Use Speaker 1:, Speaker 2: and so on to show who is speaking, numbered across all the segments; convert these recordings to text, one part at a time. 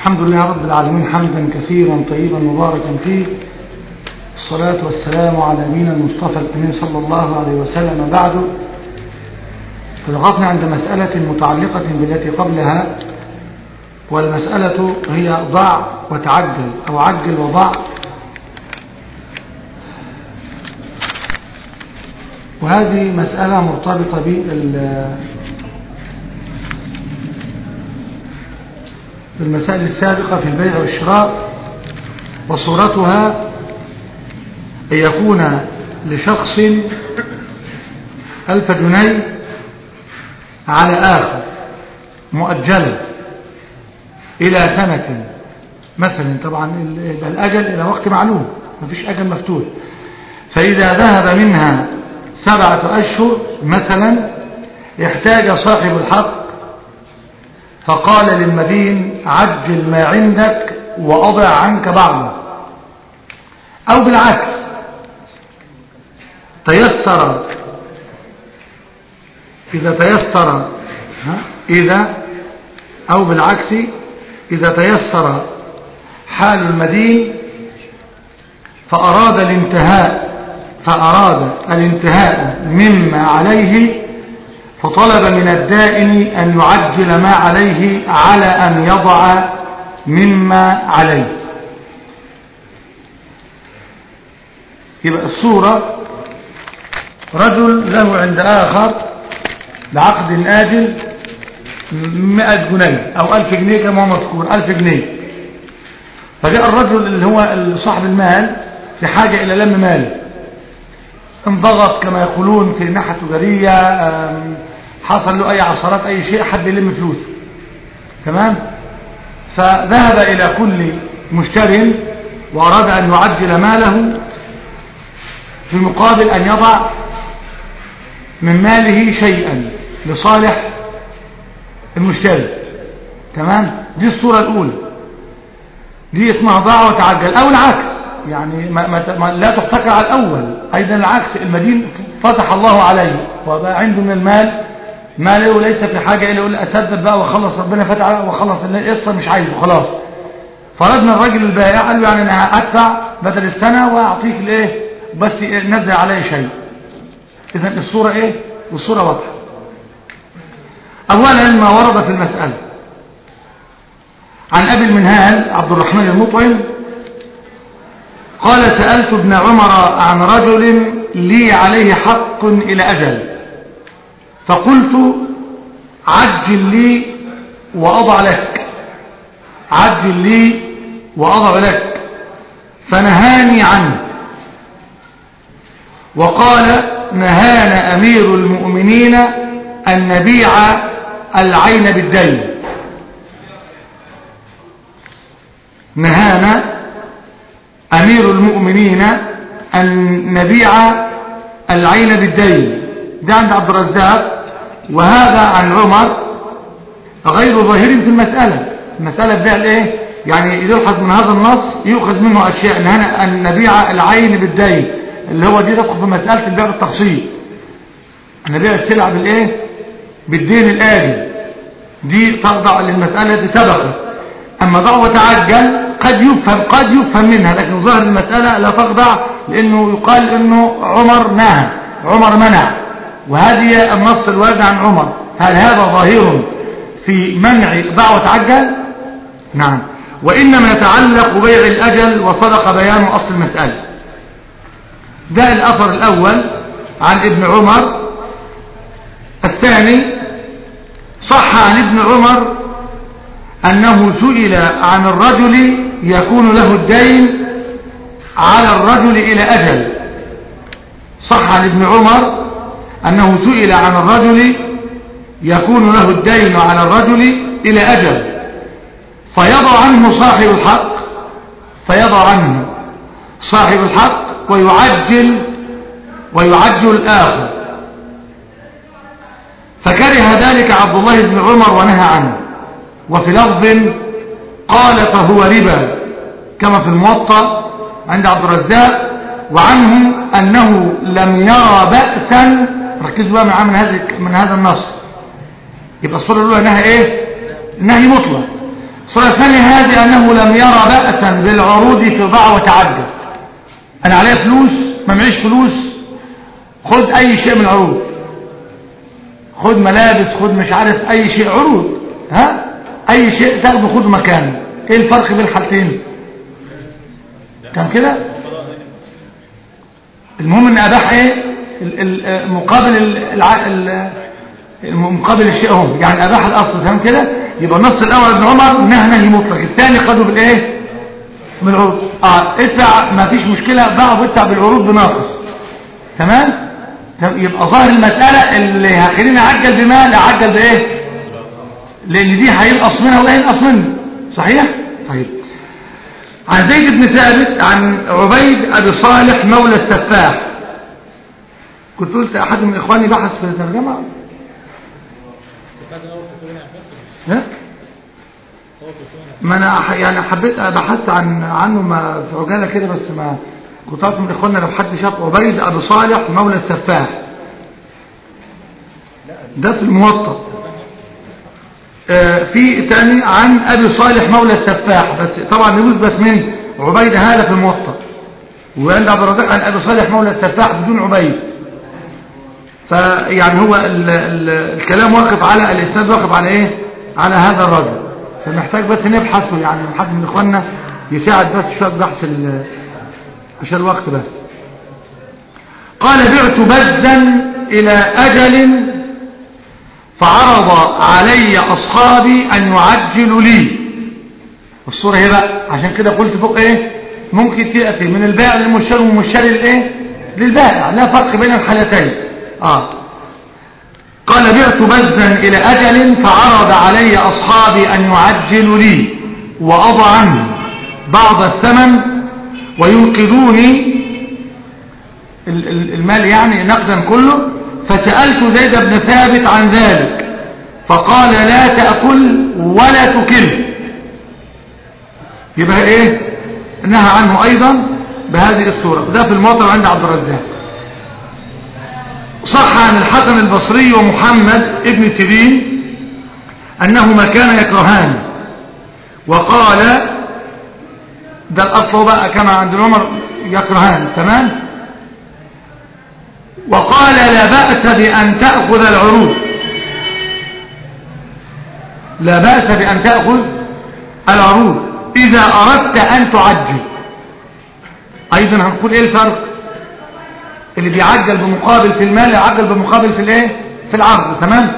Speaker 1: الحمد لله رب العالمين حمدا كثيرا طيبا مباركا فيه الصلاة والسلام على نبينا المصطفى الأمين صلى الله عليه وسلم بعد فلغطنا عند مسألة متعلقة بالتي قبلها والمسألة هي ضع وتعجل أو عجل وضع وهذه مسألة مرتبطة بالمسائل السابقة في البيع والشراء وصورتها أن يكون لشخص ألف جنيه على آخر مؤجلا إلى سنة مثلا طبعا الأجل إلى وقت معلوم ما فيش أجل مفتوح فإذا ذهب منها سبعة أشهر مثلا احتاج صاحب الحق فقال للمدين عجل ما عندك وأضع عنك بعضه أو بالعكس تيسر إذا تيسر إذا أو بالعكس إذا تيسر حال المدين فأراد الانتهاء فأراد الانتهاء مما عليه فطلب من الدائن أن يعجل ما عليه على أن يضع مما عليه يبقى الصورة رجل له عند آخر بعقد آجل مئة جنيه أو ألف جنيه كما هو مذكور ألف جنيه فجاء الرجل اللي هو صاحب المال في حاجة إلى لم ماله انضغط كما يقولون في الناحية التجارية حصل له أي عصرات أي شيء حد يلم فلوسه تمام فذهب إلى كل مشتر وأراد أن يعجل ماله في مقابل أن يضع من ماله شيئا لصالح المشتري تمام دي الصورة الأولى دي اسمها ضاع وتعجل أو العكس يعني ما ما لا تحتكر على الأول أيضا العكس المدين فتح الله عليه وبقى عنده من المال ما له ليس في حاجة إلا يقول أسدد بقى وخلص ربنا فتح وخلص القصة مش عايزه خلاص فردنا الراجل البائع قال له يعني أنا أدفع بدل السنة وأعطيك الإيه بس نزل عليه شيء إذا الصورة إيه والصورة واضحة أولا ما ورد في المسألة عن أبي المنهال عبد الرحمن المطعم قال سألت ابن عمر عن رجل لي عليه حق إلى أجل فقلت عجل لي وأضع لك عجل لي وأضع لك فنهاني عنه وقال نهانا أمير المؤمنين أن نبيع العين بالدين نهانا أمير المؤمنين أن نبيع العين بالدين ده عند عبد الرزاق وهذا عن عمر غير ظاهر في المسألة المسألة بيع الايه يعني يلحظ من هذا النص يؤخذ منه أشياء نهانا أن نبيع العين بالدين اللي هو دي تدخل في مسألة البيع بالتقسيط نبيع السلع بالايه بالدين الآلي دي تخضع للمسألة التي سبقت أما ضع وتعجل قد يفهم قد يفهم منها لكن ظاهر المسألة لا تخضع لأنه يقال أنه عمر نهى عمر منع وهذه النص الوارد عن عمر هل هذا ظاهر في منع ضع وتعجل نعم وإنما يتعلق بيع الأجل وصدق بيان أصل المسألة ده الأثر الأول عن ابن عمر الثاني صح عن ابن عمر أنه سئل عن الرجل يكون له الدين على الرجل إلى أجل صح عن ابن عمر أنه سئل عن الرجل يكون له الدين على الرجل إلى أجل فيضع عنه صاحب الحق فيضع عنه صاحب الحق ويعجل ويعجل الآخر فكره ذلك عبد الله بن عمر ونهى عنه وفي لفظ قال فهو ربا كما في الموطأ عند عبد الرزاق وعنه أنه لم يرى بأسا ركزوا بقى معاه من هذا من هذا النص يبقى الصورة الأولى نهى إيه نهي مطلق الصورة الثانية هذه أنه لم يرى بأسا بالعروض في ضع وتعجل أنا عليا فلوس ما معيش فلوس خد أي شيء من العروض خد ملابس خد مش عارف أي شيء عروض ها أي شيء تاخده خده مكانه إيه الفرق بين الحالتين كان كده المهم ان اباح ايه ال- ال- مقابل ال- الع- ال- مقابل الشيء هو يعني اباح الاصل تمام كده يبقى النص الاول ابن عمر نهى نهي مطلق الثاني خده بالايه من العروض اه ادفع ما فيش مشكله باعه وادفع بالعروض بناقص تمام طب يبقى ظاهر المساله اللي هيخليني اعجل بمال اعجل بايه لان دي هينقص منها وده هينقص منه صحيح طيب عن زيد بن ثابت عن عبيد أبي صالح مولى السفاح كنت قلت أحد من إخواني بحث في الترجمة ها؟ ما أنا أح- يعني حبيت بحثت عن عنه ما في عجالة كده بس ما كنت أعرف من إخواننا لو حد شاف عبيد أبي صالح مولى السفاح ده في الموطأ آه، في تاني عن أبي صالح مولى السفاح بس طبعا يثبت من عبيد هذا في الموطأ وعند عبد الرزاق عن أبي صالح مولى السفاح بدون عبيد فيعني هو ال ال الكلام واقف على الإسناد واقف على إيه على هذا الرجل فمحتاج بس نبحثه يعني حد من إخواننا يساعد بس شوية بحث ال- عشان الوقت بس قال بعت بزا إلى أجل فعرض علي أصحابي أن يعجلوا لي الصورة هي بقى عشان كده قلت فوق إيه ممكن تأتي من البائع للمشتري ومن المشتري للإيه للبائع لا فرق بين الحالتين آه قال بعت بزا إلى أجل فعرض علي أصحابي أن يعجلوا لي وأضع عني بعض الثمن وينقذوني ال- ال- المال يعني نقدا كله فسألت زيد بن ثابت عن ذلك فقال لا تأكل ولا تكل يبقى ايه نهى عنه ايضا بهذه الصورة ده في الموطن عند عبد الرزاق صح عن الحسن البصري ومحمد ابن سيرين انهما كان يكرهان وقال ده الاصل بقى كما عند عمر يكرهان تمام وقال لا بأس بأن تأخذ العروض لا بأس بأن تأخذ العروض إذا أردت أن تعجل أيضا هنقول إيه الفرق اللي بيعجل بمقابل في المال يعجل بمقابل في الإيه في العرض تمام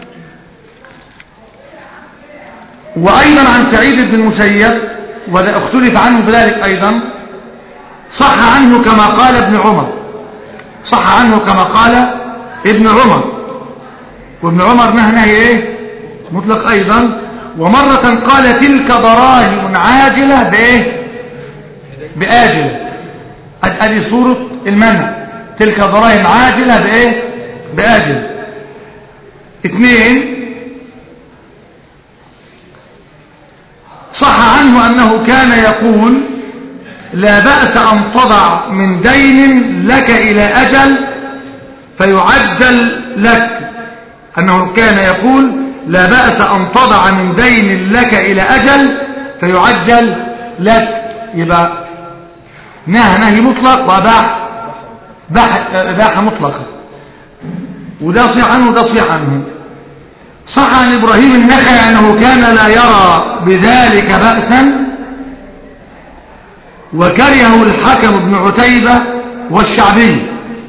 Speaker 1: وأيضا عن سعيد بن المسيب وده اختلف عنه بذلك أيضا صح عنه كما قال ابن عمر صح عنه كما قال ابن عمر وابن عمر نهى نهي ايه مطلق ايضا ومرة قال تلك دراهم عاجلة بايه بآجلة أد- ادي صورة المنع تلك دراهم عاجلة بايه بآجلة اثنين صح عنه انه كان يقول لا بأس أن تضع من دين لك إلى أجل فيعجل لك أنه كان يقول لا بأس أن تضع من دين لك إلى أجل فيعجل لك يبقى نهى نهي مطلق وأباح باح إباحة مطلقة وده صيح عنه وده صيح عنه صح عن إبراهيم النخعي أنه كان لا يرى بذلك بأسا وكرهه الحكم بن عتيبة والشعبي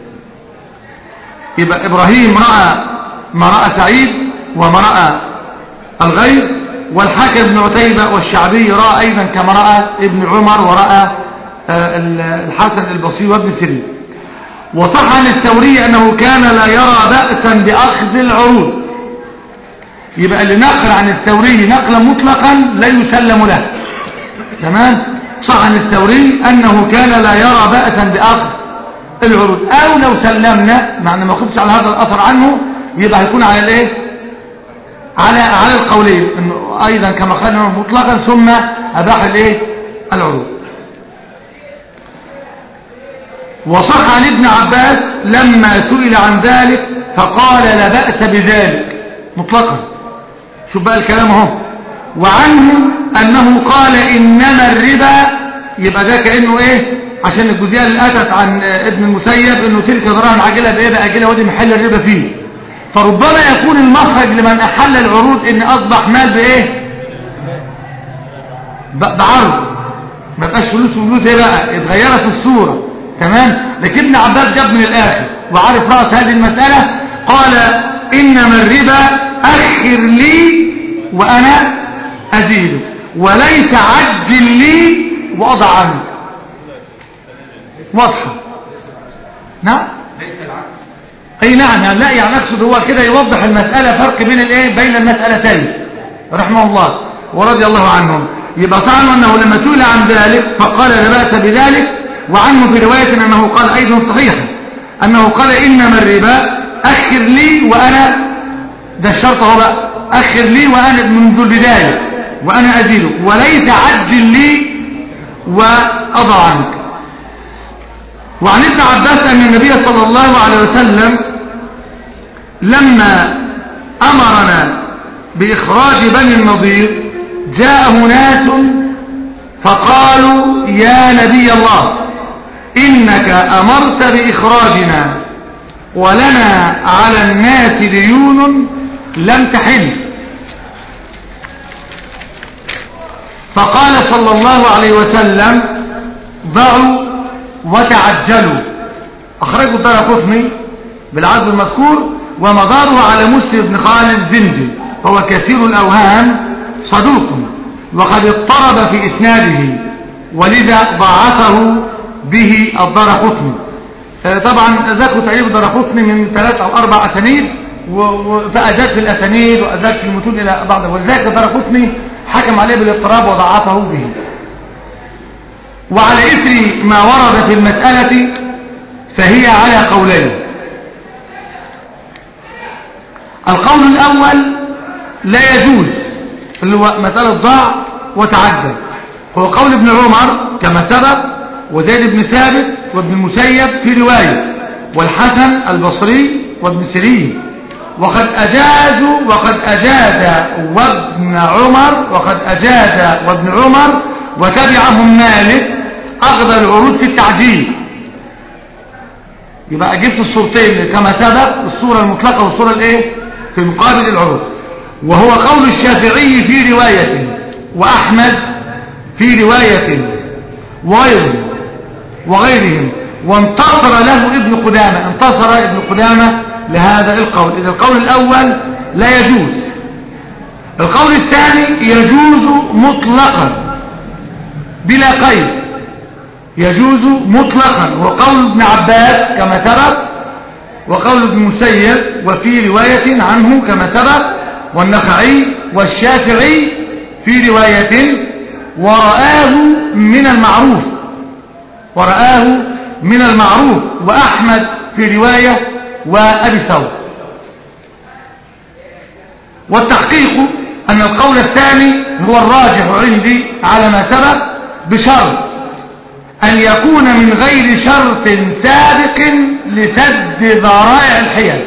Speaker 1: يبقى إبراهيم رأى ما رأى سعيد وما رأى الغير والحكم بن عتيبة والشعبي رأى أيضا كما رأى ابن عمر ورأى آه، الحسن البصري وابن سيرين وصح عن الثوري أنه كان لا يرى بأسا بأخذ العروض يبقى اللي نقل عن الثوري نقلا مطلقا لا يسلم له تمام صح عن الثوري أنه كان لا يرى بأسا بأخذ العروض أو لو سلمنا مع أن ما خفتش على هذا الأثر عنه يبقى هيكون على الايه على على القولين انه ايضا كما قلنا مطلقا ثم اباح الايه العروض وصح عن ابن عباس لما سئل عن ذلك فقال لا بأس بذلك مطلقا شوف بقى الكلام اهو وعنه أنه قال إنما الربا يبقى ده كأنه إيه عشان الجزئية اللي أتت عن ابن المسيب إنه تلك دراهم عاجلة بإيه بأجلة ودي محل الربا فيه فربما يكون المخرج لمن أحل العروض إن أصبح مال بإيه بعرض ما بقاش فلوس وفلوس ايه بقى اتغيرت الصورة تمام لكن ابن عباس جاب من الآخر وعارف رأس هذه المسألة قال إنما الربا أخر لي وأنا أزيد وليس عجل لي وأضع عنك واضحة نعم
Speaker 2: ليس العكس
Speaker 1: اي نعم يعني لا يعني اقصد هو كده يوضح المسألة فرق بين الايه بين المسألتين رحمه الله ورضي الله عنهم يبقى طبعا انه لما سئل عن ذلك فقال لا بأس بذلك وعنه في رواية انه قال ايضا صحيحا انه قال انما الربا اخر لي وانا ده الشرط هو بقى اخر لي وانا منذ البداية وانا ازيدك وليس عجل لي واضع عنك وعن ابن عباس أن النبي صلى الله عليه وسلم لما أمرنا بإخراج بني النضير جاءه ناس فقالوا يا نبي الله إنك أمرت بإخراجنا ولنا على الناس ديون لم تحل فقال صلى الله عليه وسلم ضعوا وتعجلوا أخرجه الدار قطني بالعدل المذكور ومداره على مسلم بن خالد زنجي هو كثير الأوهام صدوق وقد اضطرب في إسناده ولذا ضاعفه به الدار قطني طبعا ذكروا تقريبا الدار قطني من ثلاث أو أربع أسانيد فأزاد في الأسانيد وأزاد في المتون إلى بعض ولذلك الدار قطني حكم عليه بالاضطراب وضعفه به وعلى إثر ما ورد في المسألة فهي على قولين القول الأول لا يجوز اللي هو مسألة ضاع وتعدل هو قول ابن عمر كما سبق وزيد بن ثابت وابن المسيب في رواية والحسن البصري وابن سيرين وقد أجازوا وقد أجاز وابن عمر وقد أجاز وابن عمر وتبعهم مالك أخذ العروض في التعجيل يبقى جبت الصورتين كما سبق الصورة المطلقة والصورة الايه في مقابل العروض وهو قول الشافعي في رواية وأحمد في رواية وغيره وغيرهم وانتصر له ابن قدامة انتصر ابن قدامة لهذا القول إذا القول الأول لا يجوز القول الثاني يجوز مطلقا بلا قيد يجوز مطلقا وقول ابن عباس كما سبق وقول ابن مسيب وفي رواية عنه كما سبق والنخعي والشافعي في رواية ورآه من المعروف ورآه من المعروف وأحمد في رواية وأبي ثور والتحقيق أن القول الثاني هو الراجح عندي على ما سبق بشرط أن يكون من غير شرط سابق لسد ذرائع الحيل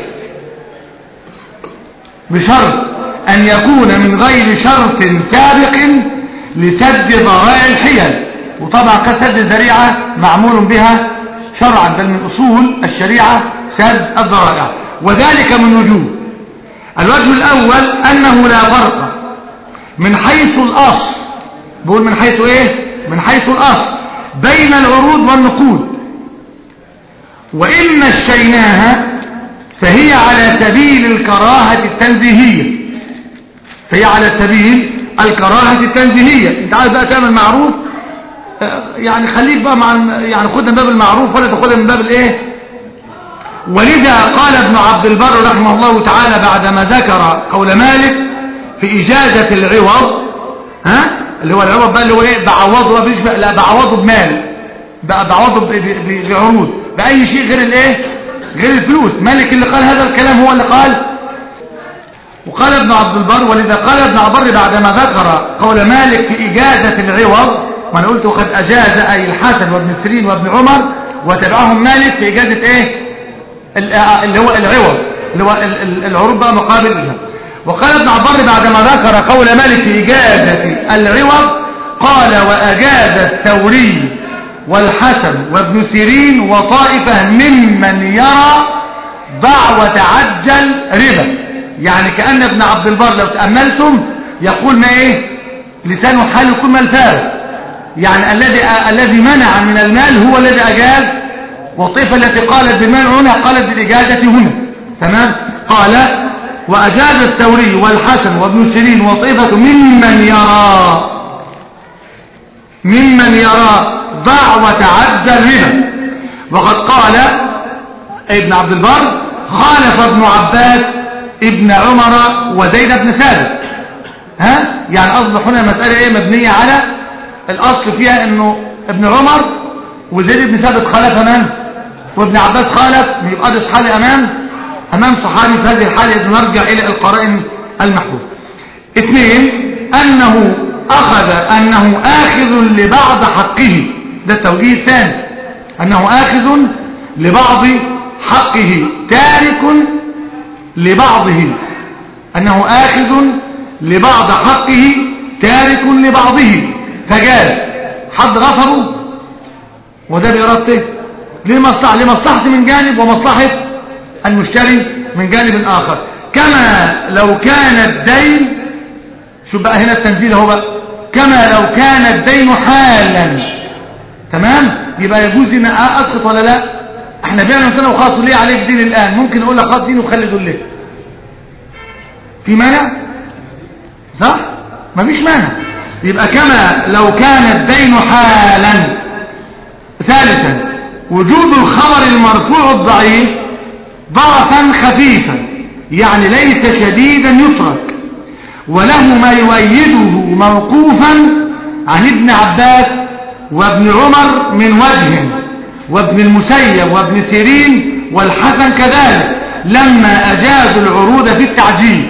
Speaker 1: بشرط أن يكون من غير شرط سابق لسد ذرائع الحيل وطبعا كسد الذريعة معمول بها شرعا بل من أصول الشريعة سد الذرائع وذلك من وجوه الوجه الأول أنه لا فرق من حيث الأصل بقول من حيث إيه من حيث الأصل بين العروض والنقود وإن مشيناها فهي على سبيل الكراهة التنزيهية فهي على سبيل الكراهة التنزيهية انت عايز بقى تعمل معروف يعني خليك بقى مع يعني خدها من باب المعروف ولا تاخدها من باب الايه ولذا قال ابن عبد البر رحمه الله تعالى بعدما ذكر قول مالك في إجازة العوض ها اللي هو العوض بقى اللي هو ايه بعوضه مش لا بعوضه بمال بعوضه بعروض بأي شيء غير الايه غير الفلوس مالك اللي قال هذا الكلام هو اللي قال وقال ابن عبد البر ولذا قال ابن عبد البر بعدما ذكر قول مالك في إجازة العوض ما انا قلت وقد أجاز أي الحسن وابن سيرين وابن عمر وتبعهم مالك في إجازة ايه اللي هو العوض اللي هو العروض بقى مقابلها وقال ابن عبر بعدما ذكر قول مالك في إجازة العوض قال وأجاز الثوري والحسن وابن سيرين وطائفة ممن يرى ضع وتعجل ربا يعني كأن ابن عبد البر لو تأملتم يقول ما ايه لسانه حال يكون ما الفارق يعني الذي الذي منع من المال هو الذي أجاز والطائفة التي قالت بالمنع هنا قالت بالإجازة هنا تمام قال وأجاز الثوري والحسن وابن سيرين وطائفة ممن يرى ممن يرى ضع وتعدى الربا وقد قال ابن عبد البر خالف ابن عباس ابن عمر وزيد بن ثابت ها يعني اصبح هنا المساله ايه مبنيه على الاصل فيها انه ابن عمر وزيد بن ثابت خالف من وابن عباس خالف يبقى ده صحابي امام امام صحابي في هذه الحاله نرجع الى القرائن المحفوظه اثنين انه اخذ انه اخذ لبعض حقه ده التوجيه الثاني انه اخذ لبعض حقه تارك لبعضه انه اخذ لبعض حقه تارك لبعضه فقال حد غفره وده بإرادته لمصلحة لمصلحة من جانب ومصلحة المشتري من جانب آخر كما لو كان الدين شو بقى هنا التنزيل هو بقى كما لو كان الدين حالا تمام يبقى يجوز ان اسقط ولا لا احنا بيعنا مثلا وخلاص ليه عليك دين الان ممكن اقول لك خلاص دين وخلي دول ليه في مانع صح مفيش مانع يبقى كما لو كان الدين حالا ثالثا وجود الخبر المرفوع الضعيف ضعفا خفيفا يعني ليس شديدا يترك وله ما يؤيده موقوفا عن ابن عباس وابن عمر من وجه وابن المسيب وابن سيرين والحسن كذلك لما أجازوا العروض في التعجيل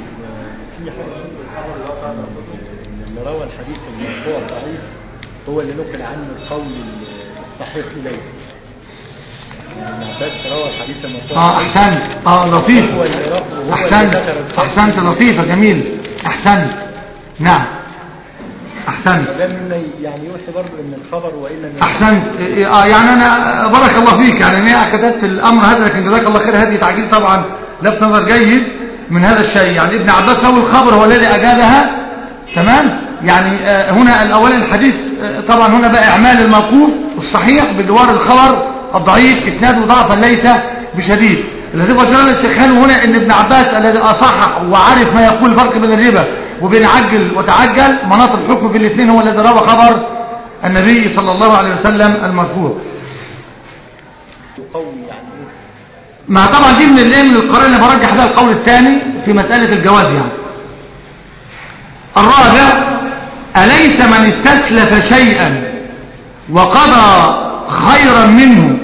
Speaker 2: اللي روى الحديث المرفوع الضعيف هو اللي نقل عنه القول الصحيح اليه يعني ابن عباس روى الحديث المرفوع
Speaker 1: اه
Speaker 2: الضعيف
Speaker 1: احسنت اه لطيف
Speaker 2: هو اللي روى هو اللي
Speaker 1: احسنت
Speaker 2: ذكر الخبر.
Speaker 1: احسنت لطيفة جميل احسنت نعم احسنت
Speaker 2: ده مما يعني يوحي برضه ان الخبر وان لم
Speaker 1: احسنت إيه، اه يعني انا بارك الله فيك يعني انا اخذت الامر هذا لكن جزاك الله خير هذه تعجيل طبعا لفت نظر جيد من هذا الشيء يعني ابن عباس هو الخبر هو الذي اجابها تمام يعني آه، هنا الاول الحديث آه، طبعا هنا بقى اعمال الموقوف الصحيح بجوار الخبر الضعيف اسناده ضعفا ليس بشديد الذي وجدنا الشيخان هنا ان ابن عباس الذي اصحح وعرف ما يقول الفرق بين الربا وبين عجل وتعجل مناط الحكم في الاثنين هو الذي روى خبر النبي صلى الله عليه وسلم المرفوع
Speaker 2: يقوي يعني ايه
Speaker 1: ما طبعا دي من الايه من القرائن اللي برجح بها القول الثاني في مسألة الجواز يعني الرابع أليس من استسلف شيئا وقضى خيرا منه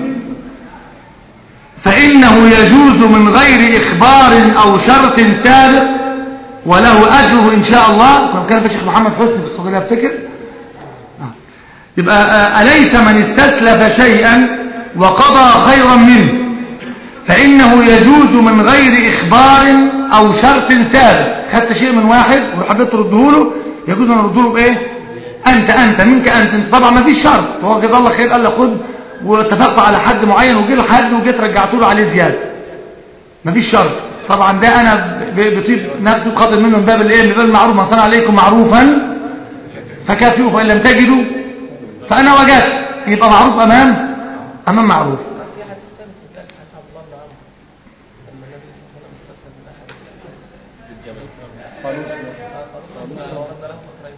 Speaker 1: فإنه يجوز من غير إخبار أو شرط سابق وله أجره إن شاء الله كما كان في الشيخ محمد حسني في الصدرية افتكر آه. يبقى آه، أليس من استسلف شيئا وقضى خيرا منه فإنه يجوز من غير إخبار أو شرط سابق خدت شيء من واحد وحبيت ترده له يجوز أن أرده له بإيه أنت أنت منك أنت, انت طبعا ما فيش شرط هو جزاه الله خير قال له خد واتفقت على حد معين وجي له حد وجيت رجعت له عليه زيادة ما فيش شرط طبعا ده أنا ب- بطيب نفسي وقدر منه من باب الإيه من باب المعروف ما صنع عليكم معروفا فكافئوا فإن لم تجدوا فأنا وجدت يبقى معروف أمام أمام معروف
Speaker 3: في حديث ثابت في ذلك حديث عبد الله بن عمرو لما النبي صلى الله عليه وسلم استسلم من احد
Speaker 2: قالوا
Speaker 3: قالوا ورد له مكرين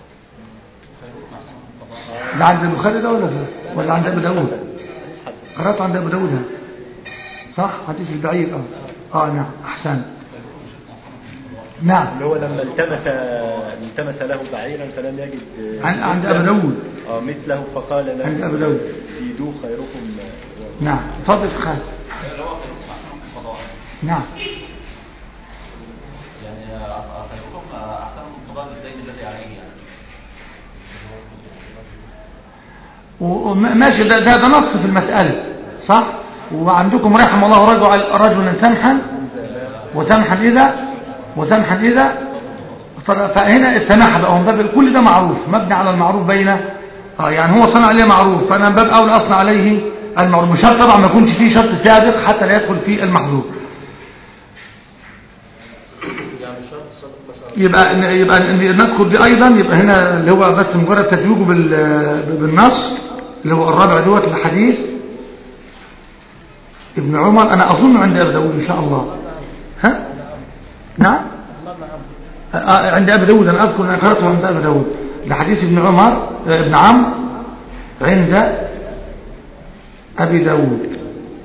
Speaker 1: ده عند البخاري ده ولا ده ولا عند ابو داود قرات عند ابو داود ها؟ صح حديث البعير اه اه نعم احسن نعم
Speaker 2: اللي هو لما التمس التمس له بعيرا فلم يجد
Speaker 1: عن- عند
Speaker 2: مثله.
Speaker 1: أبي داود.
Speaker 2: اه مثله فقال له
Speaker 1: عند أبي داود.
Speaker 2: زيدوه خيركم
Speaker 1: نعم اتفضل في خالد نعم
Speaker 4: يعني خيركم احسنكم قضاء الدين الذي عليه يعني
Speaker 1: و- وم- ماشي ده, ده, ده نص في المسألة صح وعندكم رحم الله رجل رجلا سمحا وسمحا إذا وسمحا إذا طلب فهنا السماح بقى هو من باب كل ده معروف مبني على المعروف بين اه يعني هو صنع عليه معروف فأنا من باب أولى أصنع عليه المعروف مش شرط طبعا ما يكونش فيه شرط سابق حتى لا يدخل فيه المحظور
Speaker 2: يعني شرط صدق مثلا
Speaker 1: يبقى يبقى نذكر دي ايضا يبقى هنا اللي هو بس مجرد تتويجه بال- بالنص اللي هو الرابع دوت الحديث ابن عمر انا اظن عند ابي داود ان شاء الله ها نعم
Speaker 3: الله نعم
Speaker 1: آه، عند ابي داود انا اذكر ان قراته عند ابي داود لحديث ابن عمر آه، ابن عمرو عند ابي داود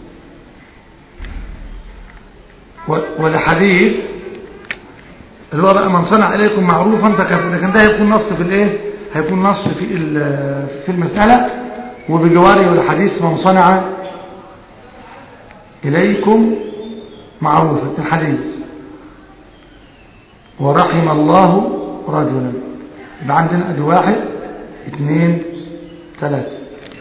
Speaker 1: و- ولحديث اللي هو بقى من صنع اليكم معروفا فكفى لكن ده هيكون نص في الايه هيكون نص في ال- في المساله وبجواره الحديث من صنع اليكم معروفا الحديث ورحم الله رجلا يبقى عندنا ادي واحد اثنين ثلاثة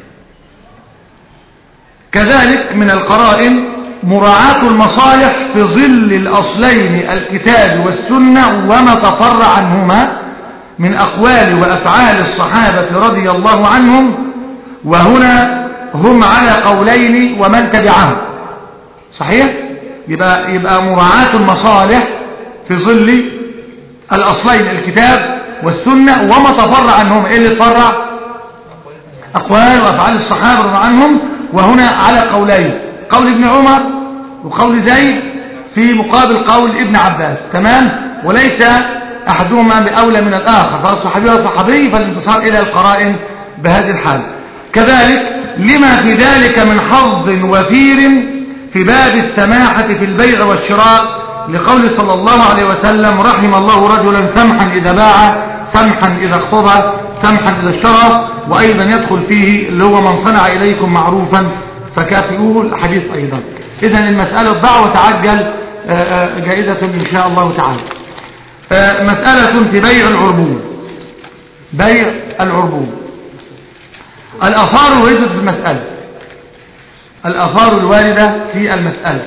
Speaker 1: كذلك من القرائن مراعاة المصالح في ظل الأصلين الكتاب والسنة وما تفرع عنهما من أقوال وأفعال الصحابة رضي الله عنهم وهنا هم على قولين ومن تبعهم صحيح؟ يبقى, يبقى مراعاة المصالح في ظل الأصلين الكتاب والسنة وما تفرع عنهم إيه اللي تفرع؟ أقوال وأفعال الصحابة رضي الله عنهم وهنا على قولين قول ابن عمر وقول زيد في مقابل قول ابن عباس تمام وليس أحدهما بأولى من الآخر فالصحابي والصحابي فالانتصار إلى القرائن بهذه الحال كذلك لما في ذلك من حظ وفير في باب السماحة في البيع والشراء لقول صلى الله عليه وسلم رحم الله رجلا سمحا إذا باع سمحا إذا اقتضى سمحا إذا اشترى وأيضا يدخل فيه اللي هو من صنع إليكم معروفا فكافئوه الحديث أيضا إذا المسألة ضع وتعجل آه، آه، جائزة إن شاء الله تعالى آه، مسألة في بيع العربون بيع العربون الأثار وردت في المسألة الأثار الواردة في المسألة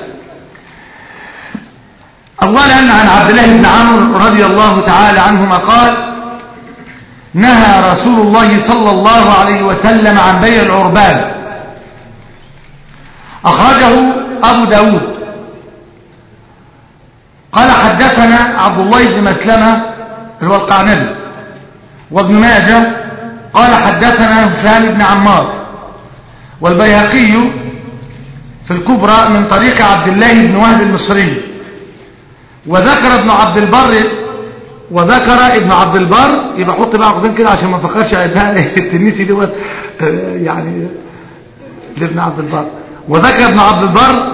Speaker 1: أولا عن عبد الله بن عمرو رضي الله تعالى عنهما قال نهى رسول الله صلى الله عليه وسلم عن بيع العربان أخرجه أبو داود قال حدثنا عبد الله بن مسلمة اللي هو القعنبي وابن ماجه قال حدثنا هشام بن عمار والبيهقي في الكبرى من طريق عبد الله بن وهب المصري وذكر ابن عبد البر وذكر ابن عبد البر يبقى حط بقى عقدين كده عشان ما نفكرش التنيسي دوت آه، يعني لابن عبد البر وذكر ابن عبد البر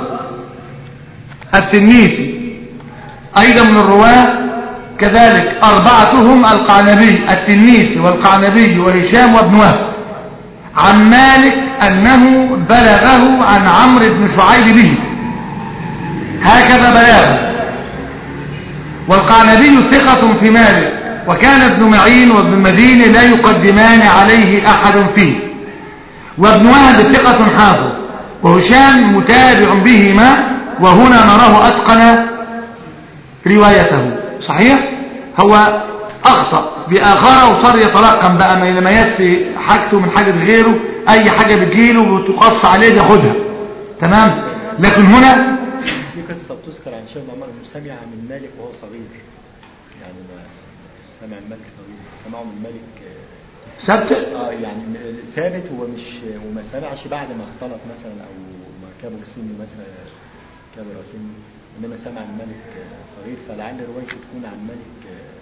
Speaker 1: التنيسي ايضا من الرواه كذلك اربعتهم القعنبي التنيسي والقعنبي وهشام وابن وهب عن مالك انه بلغه عن عمرو بن شعيب به هكذا بلاغه والقعنبي ثقة في مالك وكان ابن معين وابن مدين لا يقدمان عليه أحد فيه وابن وهب ثقة حافظ وهشام متابع بهما وهنا نراه أتقن روايته صحيح هو أخطأ بآخره وصار يتلقن بقى ما يميز حاجته من حاجة غيره أي حاجة بتجيله وتقص عليه بياخدها تمام لكن هنا
Speaker 2: في قصة بتذكر عن شيخ عمر انه سمع من مالك وهو صغير يعني ما سمع من مالك صغير سمعه من مالك آه،
Speaker 1: ثبت
Speaker 2: اه يعني م- ثابت هو مش وما سمعش بعد ما اختلط مثلا او ما كبر سنه مثلا كبر سنه انما سمع من مالك آه، صغير فلعل روايته تكون عن مالك آه،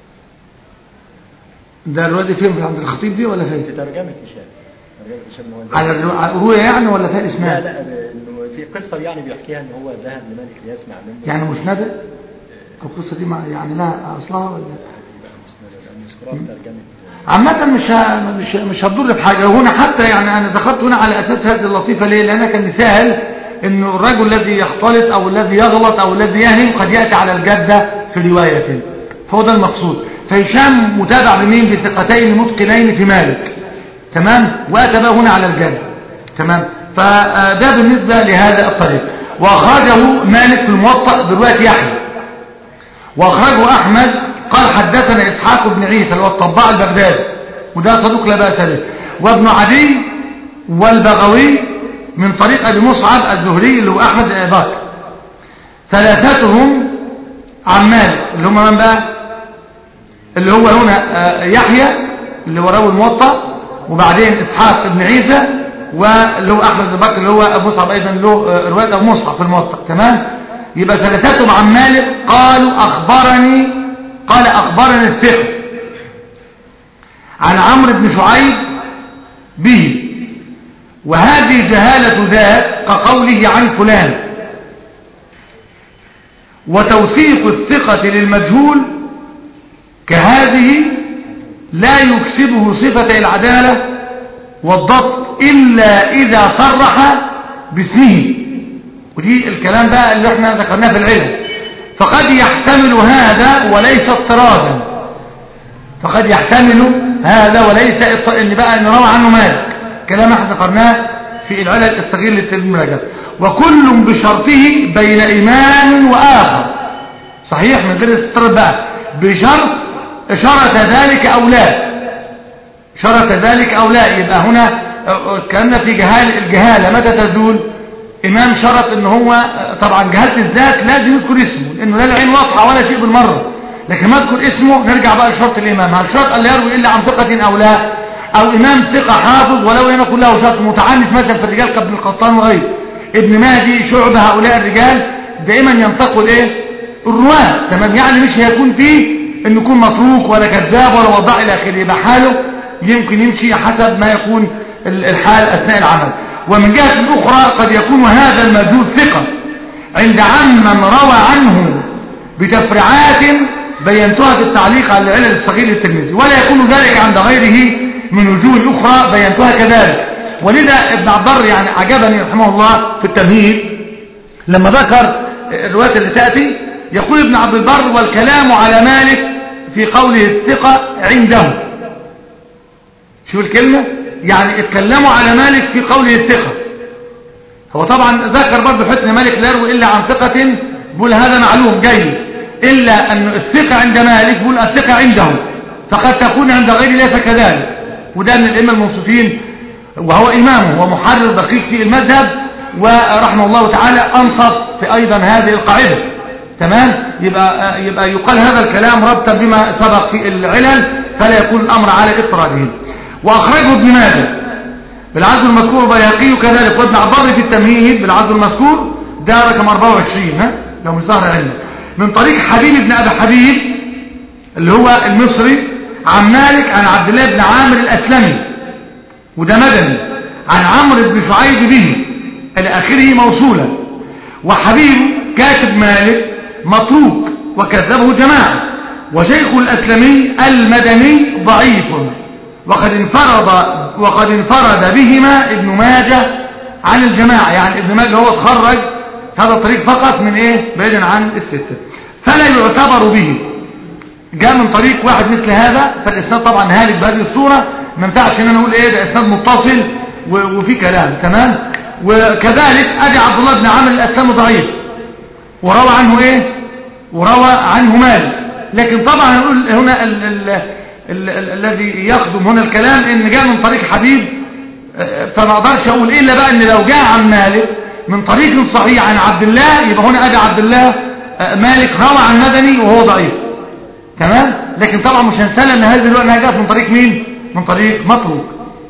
Speaker 1: ده الواد فين عند الخطيب دي ولا
Speaker 2: في
Speaker 1: فين
Speaker 2: ترجمة هشام ترجمة هشام إن هو
Speaker 1: على
Speaker 2: ذهب-
Speaker 1: الرو- على الرؤية يعني ولا فين
Speaker 2: لا
Speaker 1: اسمها
Speaker 2: لا انه في قصة يعني بيحكيها ان هو ذهب لمالك ليسمع منه
Speaker 1: يعني مسندة القصة دي مع- يعني لها أصلها ولا
Speaker 2: يبقى مسندة لأن يذكرها في ترجمة آه،
Speaker 1: عامة مش ه- مش مش هتضر بحاجة هنا حتى يعني أنا دخلت هنا على أساس هذه اللطيفة ليه؟ لأنها كان مثال إنه الرجل الذي يختلط أو الذي يغلط أو الذي يهم قد يأتي على الجدة في رواية فهو ده المقصود فهشام متابع بمين بثقتين متقنين في مالك تمام وأتى بقى هنا على الجدة تمام فده بالنسبة لهذا الطريق وأخرجه مالك في الموطأ برواية يحيى واخرجه احمد قال حدثنا اسحاق بن عيسى اللي هو الطباع البغدادي وده صدوق لا باس به وابن عدي والبغوي من طريق ابي مصعب الزهري اللي هو احمد بن بكر ثلاثتهم عن مالك اللي هم من بقى اللي هو هنا آه، يحيى اللي هو راوي الموطأ وبعدين اسحاق بن عيسى واللي هو احمد بن بكر اللي هو ابو مصعب ايضا له آه، روايه ابو مصعب في الموطأ تمام يبقى ثلاثتهم عن مالك قالوا اخبرني قال اخبرني الثقه عن عمرو بن شعيب به وهذه جهالة ذات كقوله عن فلان وتوثيق الثقة للمجهول كهذه لا يكسبه صفة العدالة والضبط إلا إذا صرح باسمه ودي الكلام بقى اللي احنا ذكرناه في العلم فقد يحتمل هذا وليس اضطرادا فقد يحتمل هذا وليس اضط- ان بقى ان روى عنه مالك كلام احنا ذكرناه في العلل الصغير للتلميذ وكل بشرطه بين إمام وآخر صحيح من غير استطراد بقى بشرط شرط ذلك أو لا شرط ذلك أو لا يبقى هنا كان في جهال الجهالة متى تزول إمام شرط إن هو طبعا جهالة الذات لازم يذكر اسمه لأنه لا العين واضحة ولا شيء بالمرة لكن ما اذكر اسمه نرجع بقى لشرط الإمام هل شرط ألا يروي إلا عن ثقة أو لا أو إمام ثقة حافظ ولو لم يكن له شرط متعنت مثلا في الرجال كابن القطان وغيره ابن مهدي شعبة هؤلاء الرجال دائما ينتقل إيه الرواة تمام يعني مش هيكون فيه إنه يكون متروك ولا كذاب ولا وضاع إلى آخره يبقى حاله يمكن يمشي حسب ما يكون الحال أثناء العمل ومن جهة أخرى قد يكون هذا المجهول ثقة عند عمن روى عنه بتفريعات بينتها في التعليق على العلل الصغير للترمذي ولا يكون ذلك عند غيره من وجوه أخرى بينتها كذلك ولذا ابن عبر يعني عجبني رحمه الله في التمهيد لما ذكر الرواية اللي تأتي يقول ابن عبد البر والكلام على مالك في قوله الثقة عنده شو الكلمة يعني اتكلموا على مالك في قوله الثقة هو طبعا ذكر برضه حسن مالك لا يروي إلا عن ثقة بقول هذا معلوم جيد إلا أن الثقة عند مالك بقول الثقة عنده فقد تكون عند غيره ليس كذلك وده من الأئمة المنصفين وهو إمامه ومحرر دقيق في المذهب ورحمه الله تعالى أنصف في أيضا هذه القاعدة تمام يبقى, يبقى يقال هذا الكلام ربطا بما سبق في العلل فلا يكون الأمر على إطراده وأخرجه ابن ماجه بالعدل المذكور بيهقي كذلك وابن عبار في التمهيد بالعدل المذكور ده رقم 24 ها لو مش ظاهر عندك من طريق حبيب بن أبي حبيب اللي هو المصري عن مالك عن عبد الله بن عامر الأسلمي وده مدني عن عمرو بن شعيب به إلى آخره موصولا وحبيب كاتب مالك مطروق وكذبه جماعة وشيخ الأسلمي المدني ضعيف وقد انفرد وقد انفرد بهما ابن ماجه عن الجماعة يعني ابن ماجه هو اتخرج هذا الطريق فقط من ايه بعيدا عن الستة فلا يعتبر به جاء من طريق واحد مثل هذا فالاسناد طبعا هالك بهذه الصورة ما ينفعش ان انا اقول ايه ده اسناد متصل وفي كلام تمام وكذلك ادي عبد الله بن عامر الاسلام ضعيف وروى عنه ايه وروى عنه مالك لكن طبعا نقول هنا ال ال ال ال الذي يخدم هنا الكلام ان جاء من طريق حبيب فما اقدرش اقول الا بقى ان لو جاء عن مالك من طريق صحيح عن عبد الله يبقى هنا ادي عبد الله مالك روى عن مدني وهو ضعيف تمام لكن طبعا مش هنسال ان هذه الوقت انها جاءت من طريق مين من طريق مطروق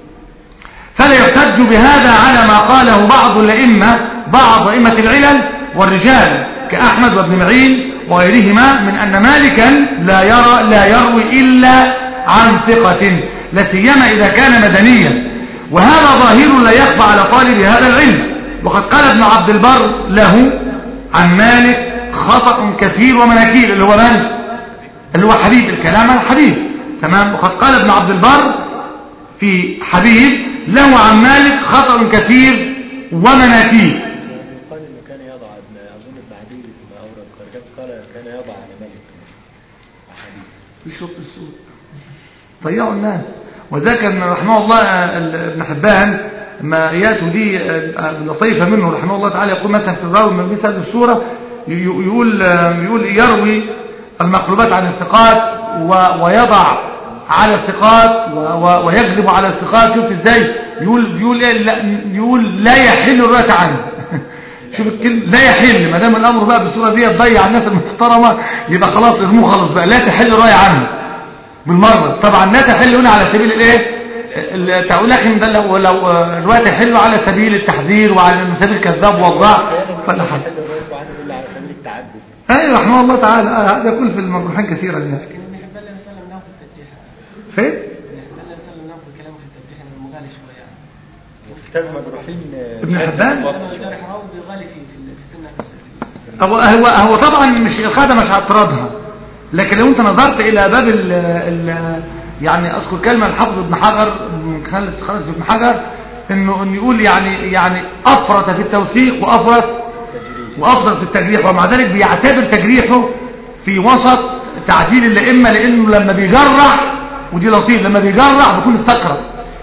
Speaker 1: فلا يحتج بهذا على ما قاله بعض الائمه بعض ائمه العلل والرجال كاحمد وابن معين وغيرهما من ان مالكا لا يرى لا يروي الا عن ثقه لا سيما اذا كان مدنيا وهذا ظاهر لا يخفى على طالب هذا العلم وقد قال ابن عبد البر له عن مالك خطأ كثير ومناكير اللي هو من اللي هو حبيب الكلام عن حبيب تمام وقد قال ابن عبد البر في حبيب له عن مالك خطأ كثير ومناكير
Speaker 2: قال انه كان يضع ابن اظن ابن عدي ما اورد خارجات قال كان يضع على ملك احاديث
Speaker 1: في شرط السوء ضيعوا الناس وذاك ان رحمه الله ابن حبان ما ياتوا دي لطيفه منه رحمه الله تعالى يقول مثلا في الراوي من مثل السوره يقول يقول يروي المقلوبات عن الثقات و- ويضع على الثقات و- و- ويكذب على الثقات شوف ازاي يقول يقول إيه؟ لا يقول لا يحل الروايه عنه شوف الكلمه لا يحل ما دام الامر بقى بالصوره دي تضيع الناس المحترمه يبقى خلاص ارموه خلاص بقى لا تحل الروايه عنه بالمره طبعا لا تحل هنا على سبيل الايه ال- تقول لكن ده لو لو آه، الروايه تحل على سبيل التحذير وعلى سبيل الكذاب والضعف فلا حل
Speaker 2: حد الرواية عنه إلا على سبيل التعدد
Speaker 1: اي رحمه الله تعالى آه، هذا يكون في المرجوحين كثيرا يعني
Speaker 3: لكن ابن حبان لا يسلم له في التبديح
Speaker 1: فين
Speaker 3: ابن حبان لا يسلم له في كلامه في التبديح انه مغالي شويه يعني
Speaker 2: كتاب مجروحين آه،
Speaker 1: ابن
Speaker 2: كتاب
Speaker 1: حبان؟
Speaker 2: مطلق
Speaker 3: لما
Speaker 2: شوية.
Speaker 3: الجرح راوي بيغالي في في في سنه في- في-
Speaker 1: هو هو هو طبعا مش الخادة مش اعتراضها لكن لو انت نظرت الى باب ال ال يعني اذكر كلمه الحافظ ابن حجر من خلال استخراج ابن حجر انه انه يقول يعني يعني افرط في التوثيق وافرط وافضل في التجريح ومع ذلك بيعتبر تجريحه في وسط تعديل الائمه لانه لما بيجرح ودي لطيف لما بيجرح بيكون استقرأ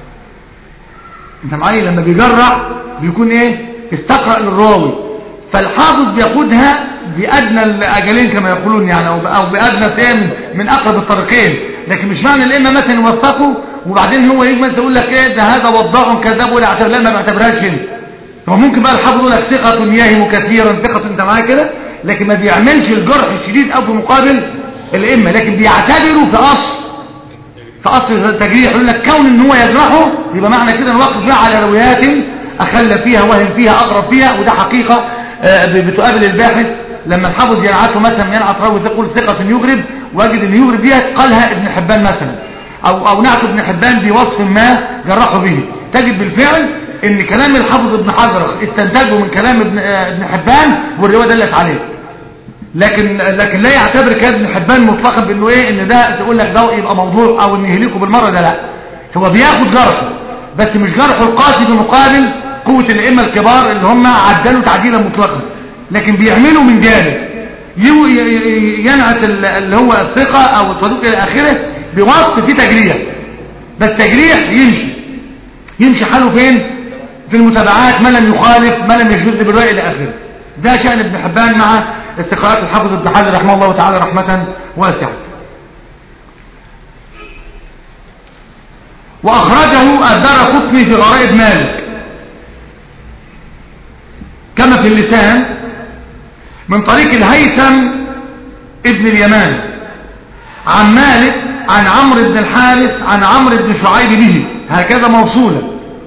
Speaker 1: انت معايا لما بيجرح بيكون ايه استقرأ للراوي فالحافظ بياخدها بأدنى الأجلين كما يقولون يعني أو أو بأدنى تام من أقرب الطريقين لكن مش معنى الإمام مثلا يوثقه وبعدين هو يجي مثلا يقول لك إيه ده هذا وضاع كذاب ولا اعتبر لا ما بعتبرهاش هنا هو ممكن بقى الحافظ يقول لك ثقة ياهم كثيرا ثقة أنت معايا كده لكن ما بيعملش الجرح الشديد أو في مقابل الإمة لكن بيعتبره في أصل في اصل التجريح يقول لك كون ان هو يجرحه يبقى معنى كده نوقف بقى على روايات اخل فيها وهم فيها اغرب فيها وده حقيقه آه، ب- بتقابل الباحث لما الحافظ ينعته مثلا ينعت راوي يقول ثقه يجرب ويجد ان يجرب ديت قالها ابن حبان مثلا او او نعت ابن حبان بوصف ما جرحه به تجد بالفعل ان كلام الحافظ ابن حجر استنتجه من كلام ابن آه، ابن حبان والروايه دلت عليه لكن لكن لا يعتبر كده ابن حبان مطلقا بانه ايه ان ده تقول لك ده يبقى موضوع او ان يهلكه بالمره ده لا هو بياخد جرحه بس مش جرحه القاسي بمقابل قوه الائمه الكبار اللي هم عدلوا تعديلا مطلقا لكن بيعملوا من جانب يو- ي- ي- ينعت ال- اللي هو الثقه او الصدوق الى اخره بوصف فيه تجريح بس تجريح يمشي يمشي حاله فين في المتابعات ما لم يخالف ما لم يشذ بالرأي إلى آخره ده شأن ابن حبان مع استقراءات الحافظ ابن حجر رحمه الله تعالى رحمة واسعة وأخرجه الدار قطني في غرائب مالك كما في اللسان من طريق الهيثم ابن اليمان عن مالك عن عمرو بن الحارث عن عمرو بن شعيب به هكذا موصولا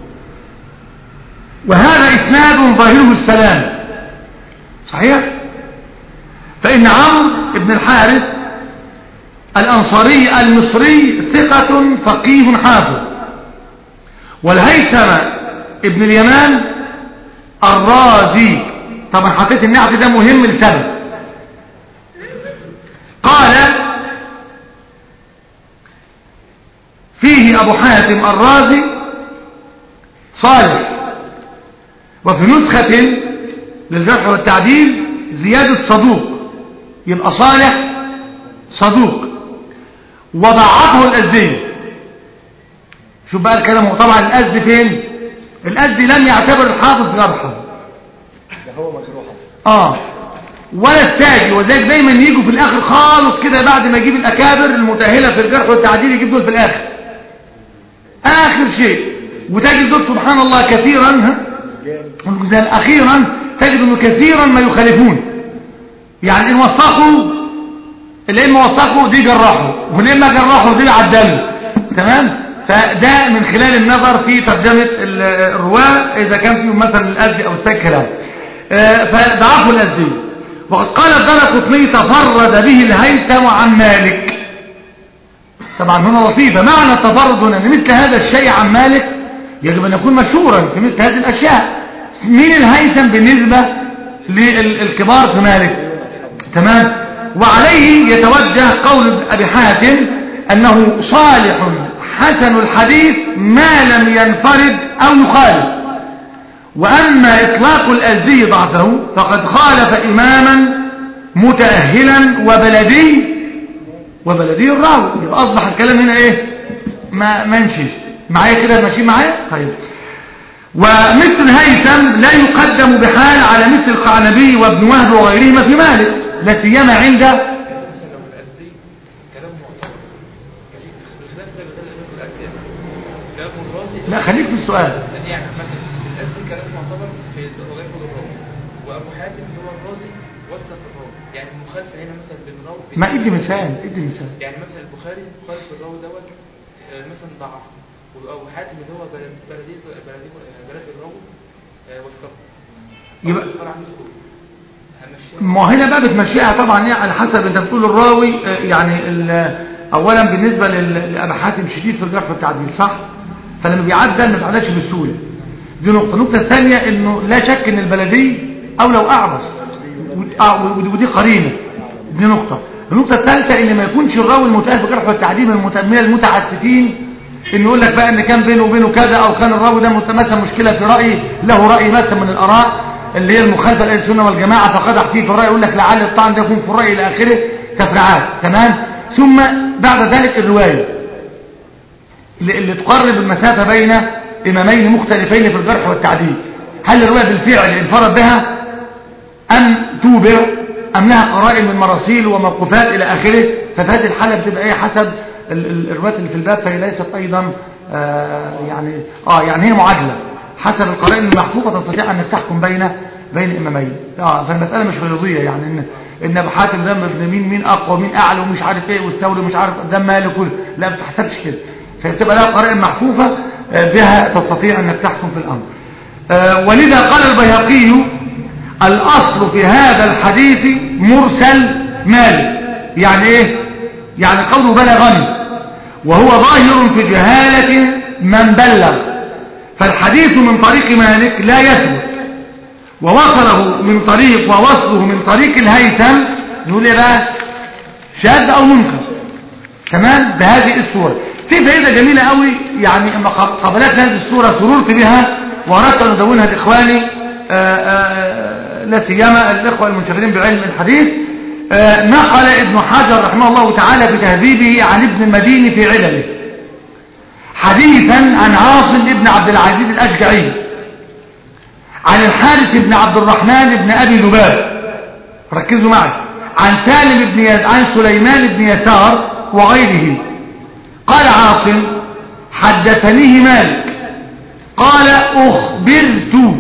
Speaker 1: وهذا إسناد ظاهره السلام صحيح فإن عمرو بن الحارث الأنصاري المصري ثقة فقيه حافظ والهيثم ابن اليمان الرازي طبعا حطيت النعت ده مهم لسبب قال فيه أبو حاتم الرازي صالح وفي نسخة للجرح والتعديل زيادة صدوق يبقى صالح صدوق وضعفه الأزدي شوف بقى الكلام هو طبعا الأزدي فين الأزدي لم يعتبر الحافظ جرحا
Speaker 2: ده هو مجروح أصلا.
Speaker 1: اه ولا التاجي وذلك دايما يجوا في الاخر خالص كده بعد ما يجيب الاكابر المتاهله في الجرح والتعديل يجيب دول في الاخر اخر شيء وتجد دول سبحان الله كثيرا ها
Speaker 2: مسجان
Speaker 1: والجزال اخيرا تجد انه كثيرا ما يخالفون يعني ان وثقوا الائمه وثقوا دي جرحوا والائمه جرحوا دي عدلوا تمام فده من خلال النظر في ترجمه ال- الرواه اذا كان فيهم مثلا الازدي او الساك كلام آه، فضعفوا الازدي وقد قال الدرقطني تفرد به الهيثم عن مالك طبعا هنا لطيفه معنى التفرد هنا ان مثل هذا الشيء عن مالك يجب ان يكون مشهورا في مثل هذه الاشياء مين الهيثم بالنسبه للكبار في مالك تمام وعليه يتوجه قول ابي حاتم انه صالح حسن الحديث ما لم ينفرد او يخالف واما اطلاق الازدي ضعفه فقد خالف اماما متاهلا وبلدي وبلدي الراوي يبقى اصبح الكلام هنا ايه ما ما يمشيش معايا كده ماشي معايا طيب ومثل هيثم لا يقدم بحال على مثل القعنبي وابن وهب وغيرهما في مالك لا سيما عند لا خليك في السؤال
Speaker 3: يعني مثلا الاسم كلام معتبر في وظائف الراوي وابو حاتم اللي هو الرازي وثق الراوي يعني المخالفه هنا مثلا بين راوي
Speaker 1: ما ادي مثال ادي مثال
Speaker 3: يعني مثلا البخاري مخالف الراوي دوت آه، مثلا ضعف وابو حاتم اللي هو بلد بلديه بلديه بلد الراوي آه، وثقه
Speaker 1: يبقى-
Speaker 3: البخاري عنده شروط همشيها
Speaker 1: ما هو هنا بقى بتمشيها طبعا يعني على حسب انت بتقول الراوي آه، يعني ال- اولا بالنسبه لل- لابي حاتم شديد في الجرح والتعديل صح فلما بيعدل ما بيعدلش بسهوله دي نقطه النقطه الثانيه انه لا شك ان البلدي او لو اعرف ود- آه، ودي ودي قرينه دي نقطه النقطه الثالثه ان ما يكونش الراوي المتأهل في الجرح والتعديل من المت- من المتعسفين انه يقول لك بقى ان كان بينه وبينه كذا او كان الراوي ده مت- مثلا مشكله في راي له راي مثلا من الاراء اللي هي المخالفه لاهل السنه والجماعه فقدح فيه في الراي يقول لك لعل الطعن ده يكون في الراي الى اخره تفريعات تمام ثم بعد ذلك الروايه اللي اللي تقرب المسافه بين امامين مختلفين في الجرح والتعديل هل الروايه بالفعل انفرد بها أم توبر أم لها قرائن من مراسيل وموقوفات إلى آخره ففي هذه الحالة بتبقى إيه حسب ال- ال- الروايات اللي في الباب فهي ليست أيضا آه يعني آه يعني هي معادلة حسب القرائن المحفوظة تستطيع أنك تحكم بين بين إمامين آه فالمسألة مش رياضية يعني إن إن أبو حاتم ده ابن مين مين أقوى مين أعلى ومش عارف إيه والثوري مش عارف قدام مالك وال- لا ما بتحسبش كده فبتبقى لها قرائن محفوظة آه بها تستطيع أنك تحكم في الأمر آه ولذا قال البيهقي الأصل في هذا الحديث مرسل مالك يعني إيه يعني قوله بلغني وهو ظاهر في جهالة من بلغ فالحديث من طريق مالك لا يثبت ووصله من طريق ووصله من طريق الهيثم نقول ايه بقى شاذ او منكر تمام بهذه الصورة في فائدة جميلة قوي يعني اما قابلتنا هذه الصورة سررت بها واردت ان ادونها لاخواني آآ آآ لا سيما الاخوة المنشغلين بعلم الحديث آه، نقل ابن حجر رحمه الله تعالى في تهذيبه عن ابن المديني في علله حديثا عن عاصم ابن عبد العزيز الاشجعي عن الحارث بن عبد الرحمن بن ابي ذباب ركزوا معي عن سالم بن يز... عن سليمان بن يسار وغيره قال عاصم حدثنيه مالك قال اخبرت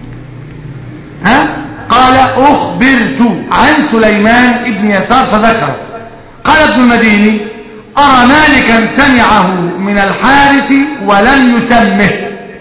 Speaker 1: ها قال اخبرت عن سليمان بن يسار فذكر قال ابن المديني ارى مالكا سمعه من الحارث ولم يسمه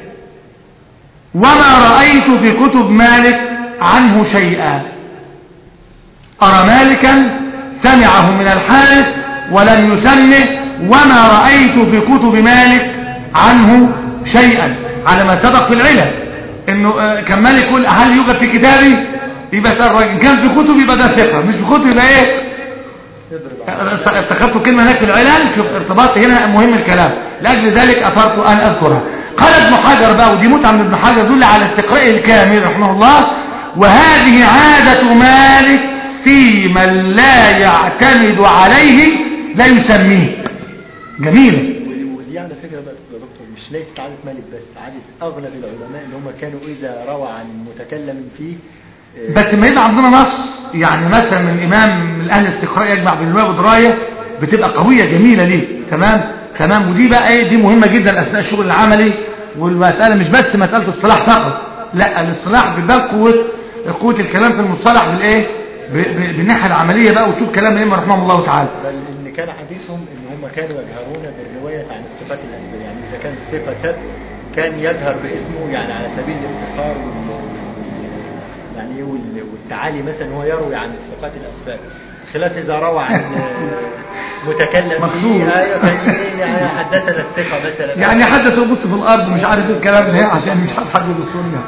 Speaker 1: وما رأيت في كتب مالك عنه شيئا أرى مالكا سمعه من الحارث ولم يسمه وما رأيت في كتب مالك عنه شيئا على ما سبق في العلم انه آه، كان مالك يقول هل يوجد في كتابي يبقى سأل الراجل إن كان في كتب يبقى ده ثقة مش في كتب يبقى ايه
Speaker 2: يضرب على
Speaker 1: اتخذت كلمة هناك في العلم شوف ارتباط هنا مهم الكلام لأجل ذلك أثرت أن أذكرها قال ابن حجر بقى ودي متعة من ابن حجر يدل على استقراء الكامل رحمه الله وهذه عادة مالك في من لا يعتمد عليه لا يسميه جميلة
Speaker 2: ودي على فكرة بقى يا دكتور مش ليست عادة مالك بس عادة أغلب العلماء اللي هم كانوا إذا روى عن متكلم فيه آه،
Speaker 1: بس ما يبقى عندنا نص يعني مثلا من إمام من أهل الاستقراء يجمع بين الرواية والدراية بتبقى قوية جميلة ليه تمام تمام ودي بقى ايه دي مهمة جدا أثناء الشغل العملي والمسألة مش بس مسألة الصلاح فقط لا الاصطلاح بيبقى قوة قوة الكلام في المصطلح بالايه ب- ب- بالناحية العملية بقى وتشوف كلام الأئمة رحمهم الله تعالى
Speaker 2: بل إن كان حديثهم إن هم كانوا يجهرون بالرواية عن الصفات الأسماء يعني إذا كان الصفة سب كان يجهر باسمه يعني على سبيل الافتخار وال يعني إيه وال- والتعالي مثلا هو يروي عن الصفات الأسباب خلاف إذا روى عن آه، متكلم
Speaker 1: مخصوص.
Speaker 2: فيه آية فإيه يعني حدثنا الثقة مثلا
Speaker 1: يعني حدث يبص في الأرض مش عارف ايه الكلام ده عشان مش عارف حد بالسنة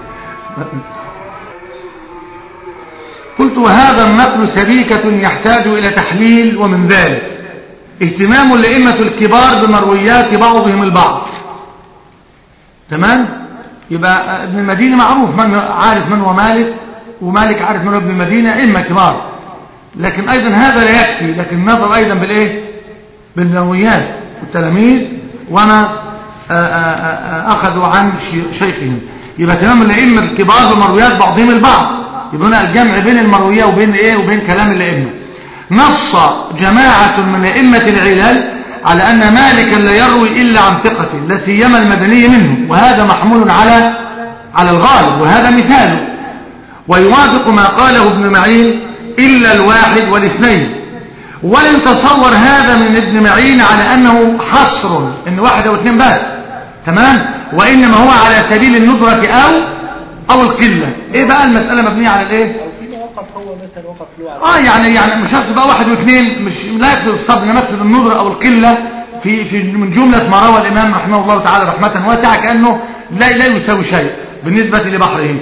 Speaker 1: قلت وهذا النقل سبيكة يحتاج إلى تحليل ومن ذلك اهتمام الأئمة الكبار بمرويات بعضهم البعض تمام يبقى ابن المدينة معروف من عارف من هو مالك ومالك عارف من هو ابن المدينة أئمة كبار لكن أيضا هذا لا يكفي لكن النظر أيضا بالإيه بالمرويات والتلاميذ وما آآ آآ أخذوا عن شي- شيخهم يبقى تمام الأئمة الكبار بمرويات بعضهم البعض يبقى هنا الجمع بين المروية وبين إيه وبين كلام الأئمة نص جماعة من أئمة العلل على أن مالكا لا يروي إلا عن ثقة لا سيما المدني منه وهذا محمول على على الغالب وهذا مثاله ويوافق ما قاله ابن معين إلا الواحد والاثنين ولا يتصور هذا من ابن معين على أنه حصر إن واحد أو اثنين بس تمام وإنما هو على سبيل الندرة أو أو القلة إيه بقى المسألة مبنية على الإيه
Speaker 2: او في مواقف هو مثلا وقف له على
Speaker 1: اه يعني يعني مش هقصد بقى واحد واثنين مش لا يقصد الصبر انما يقصد النظر او القله في في من جمله ما روى الامام رحمه الله تعالى رحمه واسعه كانه لا لا يساوي شيء بالنسبه لبحره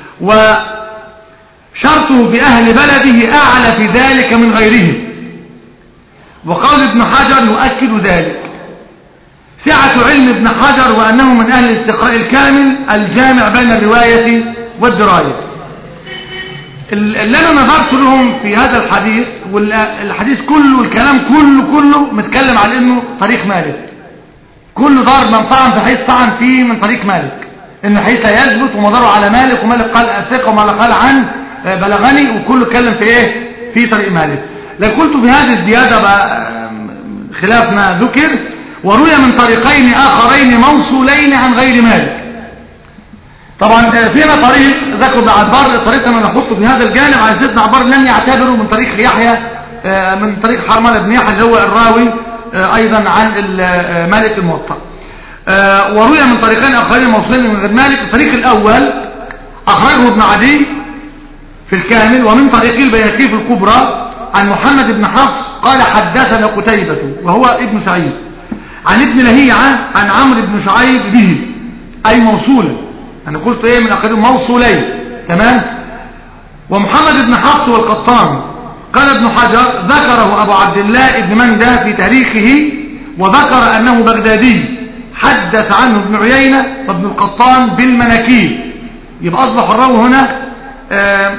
Speaker 1: وشرطه في اهل بلده اعلى في ذلك من غيرهم وقال ابن حجر يؤكد ذلك سعة علم ابن حجر وأنه من أهل الاستقراء الكامل الجامع بين الرواية والدراية اللي انا نظرت لهم في هذا الحديث والحديث كله الكلام كله كله متكلم على انه طريق مالك كل ضرب من طعن في حيث طعن فيه من طريق مالك ان حيث لا يثبت ومداره على مالك ومالك قال الثقه وما قال عن بلغني وكله اتكلم في ايه في طريق مالك لكن قلت في هذه الزياده بقى خلاف ما ذكر وروي من طريقين اخرين موصولين عن غير مالك طبعا فينا طريق ذكر ابن عبار الطريق انا نحطه في هذا الجانب على سيدنا عبار لم يعتبره من طريق يحيى من طريق حرمله بن يحيى اللي هو الراوي ايضا عن مالك الموطأ وروي من طريقين اخرين موصولين من غير مالك الطريق الاول اخرجه ابن عدي في الكامل ومن طريق البيهقي في الكبرى عن محمد بن حفص قال حدثنا قتيبة وهو ابن سعيد عن ابن لهيعة عن عمرو بن شعيب به اي موصولا انا قلت ايه من اقدم موصولين تمام ومحمد بن حفص والقطان قال ابن حجر ذكره ابو عبد الله ابن منده في تاريخه وذكر انه بغدادي حدث عنه ابن عيينة وابن القطان بالمناكير يبقى اصبح الراوي هنا آه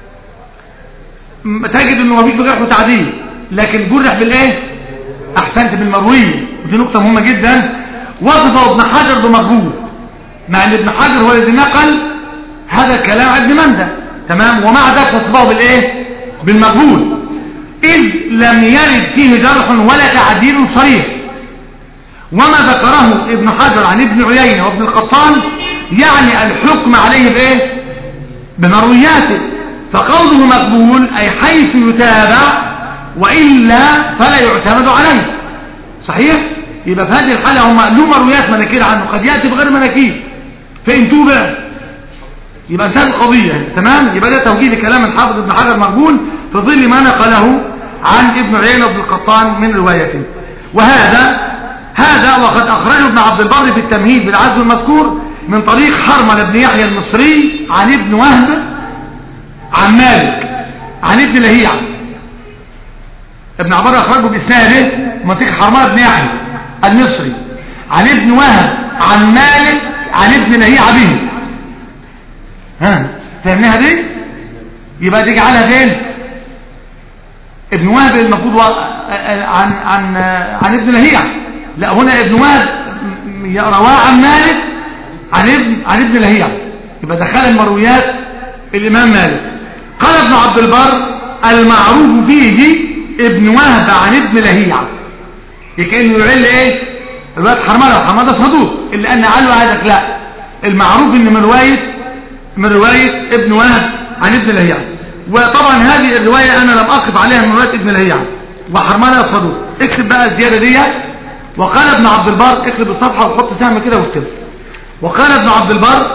Speaker 1: تجد انه مفيش بجرح وتعديل لكن جرح بالايه احسنت بالمرويه ودي نقطه مهمه جدا وصفه ابن حجر بمقبول مع ان ابن حجر هو الذي نقل هذا الكلام عن ابن منده تمام ومع ذلك وصفه بالايه بالمقبول اذ لم يرد فيه جرح ولا تعديل صريح وما ذكره ابن حجر عن ابن عيينة وابن القطان يعني الحكم عليه بايه بمروياته فقوله مقبول اي حيث يتابع والا فلا يعتمد عليه صحيح يبقى في هذه الحالة هم له مرويات مناكير عنه قد يأتي بغير مناكير فإن توبع يبقى انتهت القضية تمام يبقى ده توجيه لكلام الحافظ ابن حجر مقبول في ظل ما نقله عن ابن عيينة وابن القطان من روايته وهذا هذا وقد أخرجه ابن عبد البر في التمهيد بالعزو المذكور من طريق حرمل بن يحيى المصري عن ابن وهب عن مالك عن ابن لهيعة ابن عبر أخرجه بإسناده من طريق حرمل بن يحيى المصري عن ابن وهب عن مالك عن ابن لهيعة به ها فهمناها دي يبقى دي جعلها فين ابن وهب المفروض و... عن عن عن ابن لهيعة لا هنا ابن وهب رواه عن مالك عن ابن عن ابن لهيعة يبقى دخل المرويات الامام مالك قال ابن عبد البر المعروف فيه ابن وهب عن ابن لهيعة كأنه يعل ايه الوقت حرمله حرمله صدوق اللي ان علوا هذا لا المعروف ان من رواية من رواية ابن وهب عن ابن لهيعة وطبعا هذه الرواية انا لم اقف عليها من رواية ابن لهيعة وحرمله صدوق اكتب بقى الزيادة دي وقال ابن عبد البر اكتب الصفحة وحط سهم كده واكتب وقال ابن عبد البر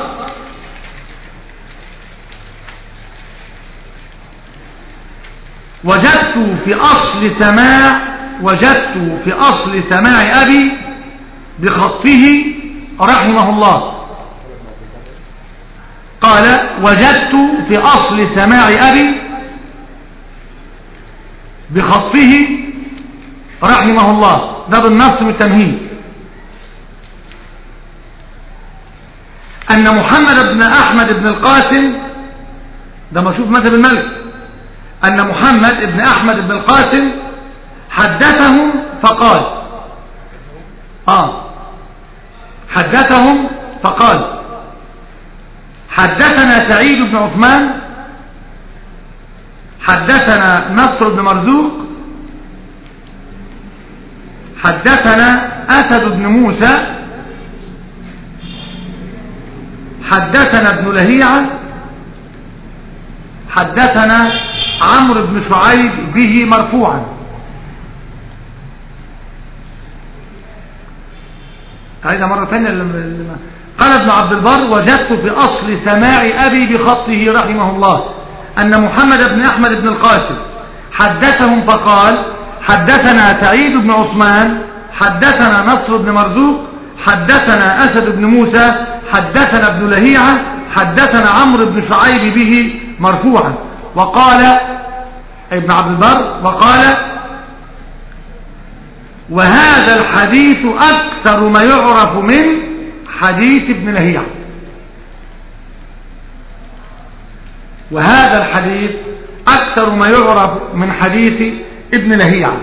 Speaker 1: وجدت في اصل سماع وجدت في أصل سماع أبي بخطه رحمه الله قال وجدت في أصل سماع أبي بخطه رحمه الله ده بالنص من التمهيد أن محمد بن أحمد بن القاسم ده مشوف مذهب الملك أن محمد بن أحمد بن القاسم حدثهم فقال آه حدثهم فقال حدثنا سعيد بن عثمان حدثنا نصر بن مرزوق حدثنا أسد بن موسى حدثنا ابن لهيعة حدثنا عمرو بن شعيب به مرفوعا هذا مرة ثانية لما- قال ابن عبد البر وجدت في أصل سماع أبي بخطه رحمه الله أن محمد بن أحمد بن القاسم حدثهم فقال حدثنا سعيد بن عثمان حدثنا نصر بن مرزوق حدثنا أسد بن موسى حدثنا ابن لهيعة حدثنا عمرو بن شعيب به مرفوعا وقال ابن عبد البر وقال وهذا الحديث أكثر ما يعرف من حديث ابن لهيعة وهذا الحديث أكثر ما يعرف من حديث ابن لهيعة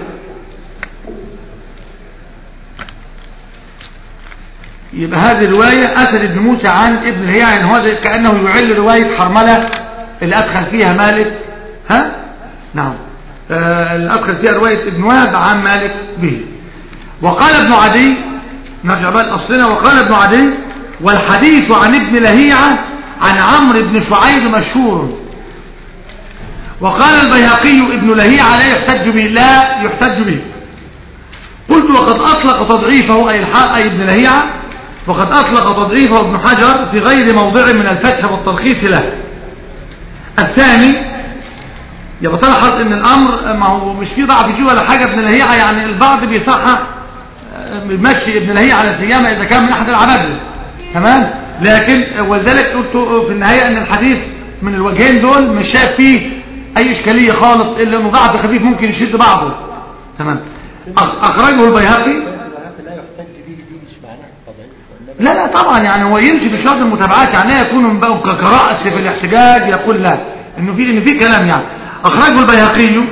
Speaker 1: يبقى هذه الرواية أسد بن موسى عن ابن لهيعة يعني هو ده كأنه يعل رواية حرملة اللي أدخل فيها مالك ها نعم آه اللي أدخل فيها رواية ابن وهب عن مالك به وقال ابن عدي نرجع بقى لأصلنا وقال ابن عدي والحديث عن ابن لهيعة عن عمرو بن شعيب مشهور وقال البيهقي ابن لهيعة لا يحتج به لا يحتج به قلت وقد أطلق تضعيفه أي الحق أي ابن لهيعة وقد أطلق تضعيفه ابن حجر في غير موضع من الفتح والتلخيص له الثاني يبقى تلاحظ ان الامر ما هو مش فيه ضعف فيه ولا حاجه ابن لهيعه يعني البعض بيصحح بيمشي ابن لهيعه على سيما اذا كان من احد العبادله تمام لكن ولذلك قلت في النهايه ان الحديث من الوجهين دول مش شايف فيه اي اشكاليه خالص الا انه ضعف خفيف ممكن يشد بعضه تمام أخ- اخرجه البيهقي
Speaker 2: لا يحتج به دي مش معناها التضعيف وإنما
Speaker 1: لا لا طبعا يعني هو يمشي بشرط المتابعات يعني لا يكون بقى كرأس في الاحتجاج يقول لا انه في ان في كلام يعني اخرجه البيهقي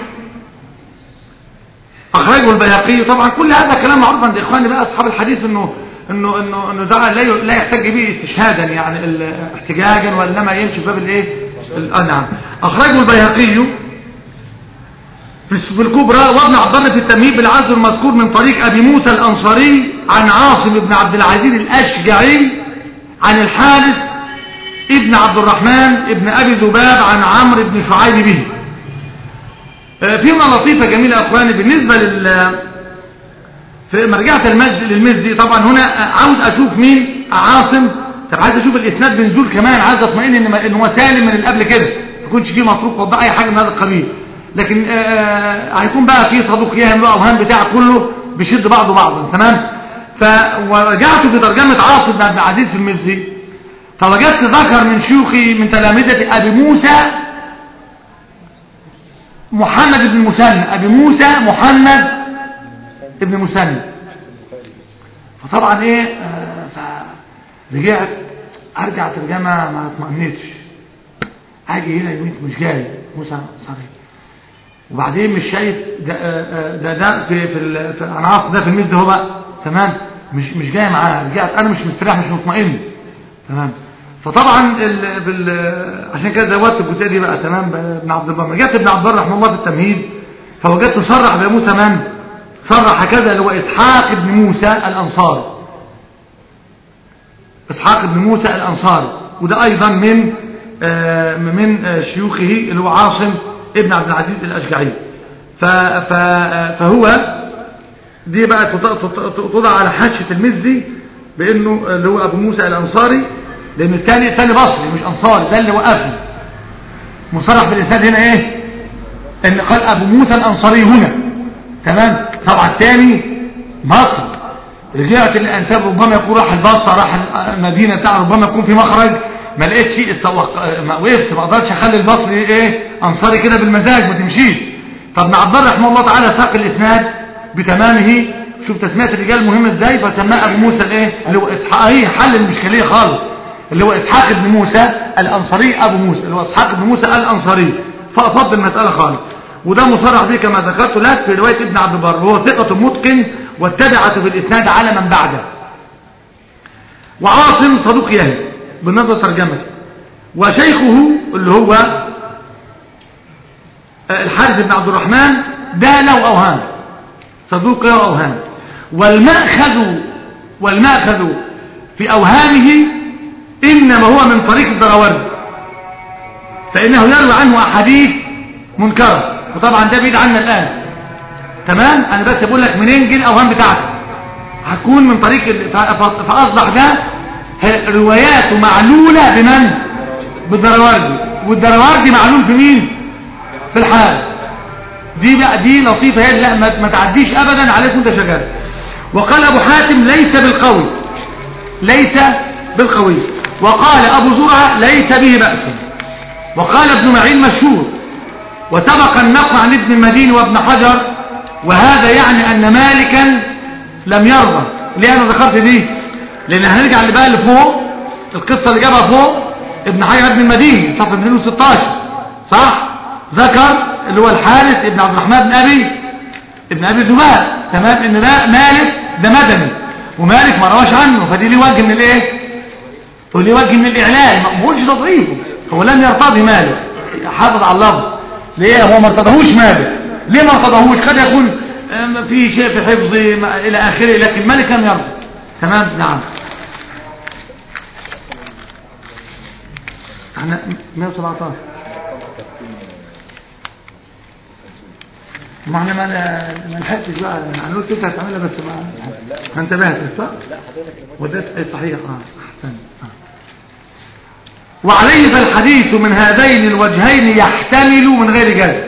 Speaker 1: اخرجه البيهقي طبعا كل هذا كلام معروف عند اخواني بقى اصحاب الحديث انه انه انه انه ده لا ي- لا يحتج به استشهادا يعني ال- احتجاجا وانما يمشي في باب الايه ال- آه نعم اخرجه البيهقي في الس- في الكبرى وابن عبد الله في التمهيد بالعزل المذكور من طريق ابي موسى الانصاري عن عاصم بن عبد العزيز الاشجعي عن الحارث ابن عبد الرحمن ابن ابي ذباب عن عمرو بن شعيب به آه، في نقطة لطيفة جميلة يا اخواني بالنسبة لل في مرجعة المجد للمزي طبعا هنا آه، عاوز اشوف مين عاصم طب عايز اشوف الاسناد بنزول كمان عايز اطمئن ان ان هو سالم من اللي قبل كده ما يكونش فيه مطروق وضع اي حاجه من هذا القبيل لكن آه، آه، هيكون بقى في صدوق يهم بقى اوهام بتاع كله بيشد بعضه بعضا تمام فرجعت في ترجمه عاصم بن عبد العزيز في المزي فوجدت ذكر من شيوخي من تلامذه ابي موسى محمد بن مسنى ابي موسى محمد ابن مسنى فطبعا ايه آه، فرجعت ارجع ترجمه ما اطمئنتش اجي هنا يمين مش جاي موسى صريح وبعدين مش شايف ده آه، آه، ده, ده في في, ال- في انا عارف ده في الميز ده هو بقى تمام مش مش جاي معاه رجعت انا مش مستريح مش مطمئن تمام فطبعا ال... بال... عشان كده زودت الجزئيه دي بقى تمام ب- ابن عبد البر رجعت ابن عبد البر رحمه الله في التمهيد فوجدت صرح بموسى من صرح كذا اللي هو اسحاق بن موسى الانصاري اسحاق بن موسى الانصاري وده ايضا من آه، من آه، شيوخه اللي هو عاصم ابن عبد العزيز الاشجعي ف... ف... آه، فهو دي بقى تط- تط- توضع على حاشيه المزي بانه اللي هو ابو موسى الانصاري لان الثاني الثاني بصري مش انصاري ده اللي وقفني مصرح بالاسناد هنا ايه ان قال ابو موسى الانصاري هنا تمام طبعا الثاني مصر رجعت الانساب ربما يكون راح البصره راح المدينه بتاع ربما يكون في مخرج ما لقيتش استوق... ما وقفت ما اقدرش اخلي البصري ايه انصاري كده بالمزاج ما تمشيش طب ابن عبد الله رحمه الله تعالى ساق الاسناد بتمامه شوف تسميه الرجال مهمه ازاي فسماه ابو موسى الايه اللي هو اسحاق ايه حل الاشكاليه خالص اللي هو اسحاق بن موسى الانصاري ابو موسى اللي هو اسحاق بن موسى الانصاري فافضل المساله خالص وده مصرح به كما ذكرت لك في روايه ابن عبد البر وهو ثقه متقن واتبعت في الاسناد على من بعده وعاصم صدوق يهي بالنظر ترجمته وشيخه اللي هو الحارث بن عبد الرحمن ده له اوهام صدوق له اوهام والمأخذ والمأخذ في أوهامه إنما هو من طريق الدراوردي فإنه يروي عنه أحاديث منكرة وطبعا ده بعيد عنا الآن تمام أنا بس بقول لك منين جه الأوهام بتاعته هتكون من طريق ال- ف- ف- فأصبح ده ه- رواياته معلولة بمن؟ بالدراوردي والدراوردي معلول في مين؟ في الحال دي بقى دي لطيفة هي لا ما, ما تعديش أبدا عليك وانت شغال وقال أبو حاتم ليس بالقوي ليس بالقوي وقال أبو زرعة ليس به بأس وقال ابن معين مشهور وسبق النقل عن ابن المدين وابن حجر وهذا يعني أن مالكا لم يرضى ليه أنا ذكرت دي لأن هنرجع اللي بقى اللي فوق القصة اللي جابها فوق ابن حجر ابن المدين صفحة 216 صح ذكر اللي هو الحارث ابن عبد الرحمن بن أبي ابن أبي زباد تمام إن ده مالك ده مدني ومالك ما رواش عنه فدي ليه وجه من الايه وليه وجه من الإعلان ما بقولش تضعيفه هو لم يرتضي مالك حافظ على اللفظ ليه هو ما ارتضاهوش مالك ليه ما ارتضاهوش قد يكون آم، في شيء في حفظ ما- إلى آخره لكن مالك لم يرضى تمام نعم احنا 117 ما احنا ما ما لحقتش بقى انا قلت انت هتعملها بس ما ما انتبهتش صح؟
Speaker 2: لا حضرتك لما
Speaker 1: وده إيه صحيح اه احسن آه. وعليه فالحديث من هذين الوجهين يحتمل من غير جزم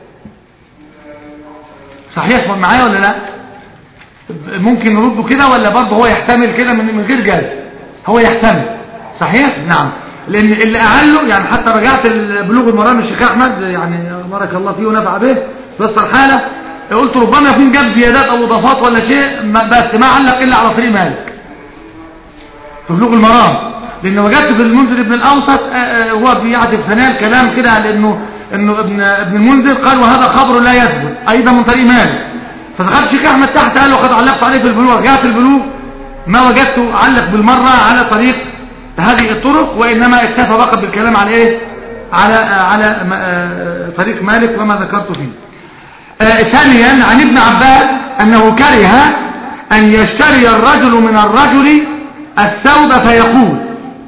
Speaker 1: صحيح معايا ولا لا ممكن نرده كده ولا برضه هو يحتمل كده من من غير جزم هو يحتمل صحيح نعم لان اللي اعله يعني حتى رجعت بلوغ المرام الشيخ احمد يعني بارك الله فيه ونفع به بس الحاله قلت ربما يكون جاب زيادات او اضافات ولا شيء ما- بس ما علق الا على طريق مالك في بلوغ المرام لان وجدت في المنذر ابن الاوسط آه، آه، هو بيعطي في ثنايا الكلام كده على انه انه ابن ابن المنذر قال وهذا خبر لا يثبت ايضا من طريق مالك فدخلت الشيخ احمد تحت قال وقد علقت عليه في البلوغ رجعت البلوغ ما وجدته علق بالمره على طريق هذه الطرق وانما اكتفى فقط بالكلام على ايه على آه، على آه، آه، طريق مالك وما ذكرت فيه آه، ثانيا عن ابن عباس أنه كره أن يشتري الرجل من الرجل الثوب فيقول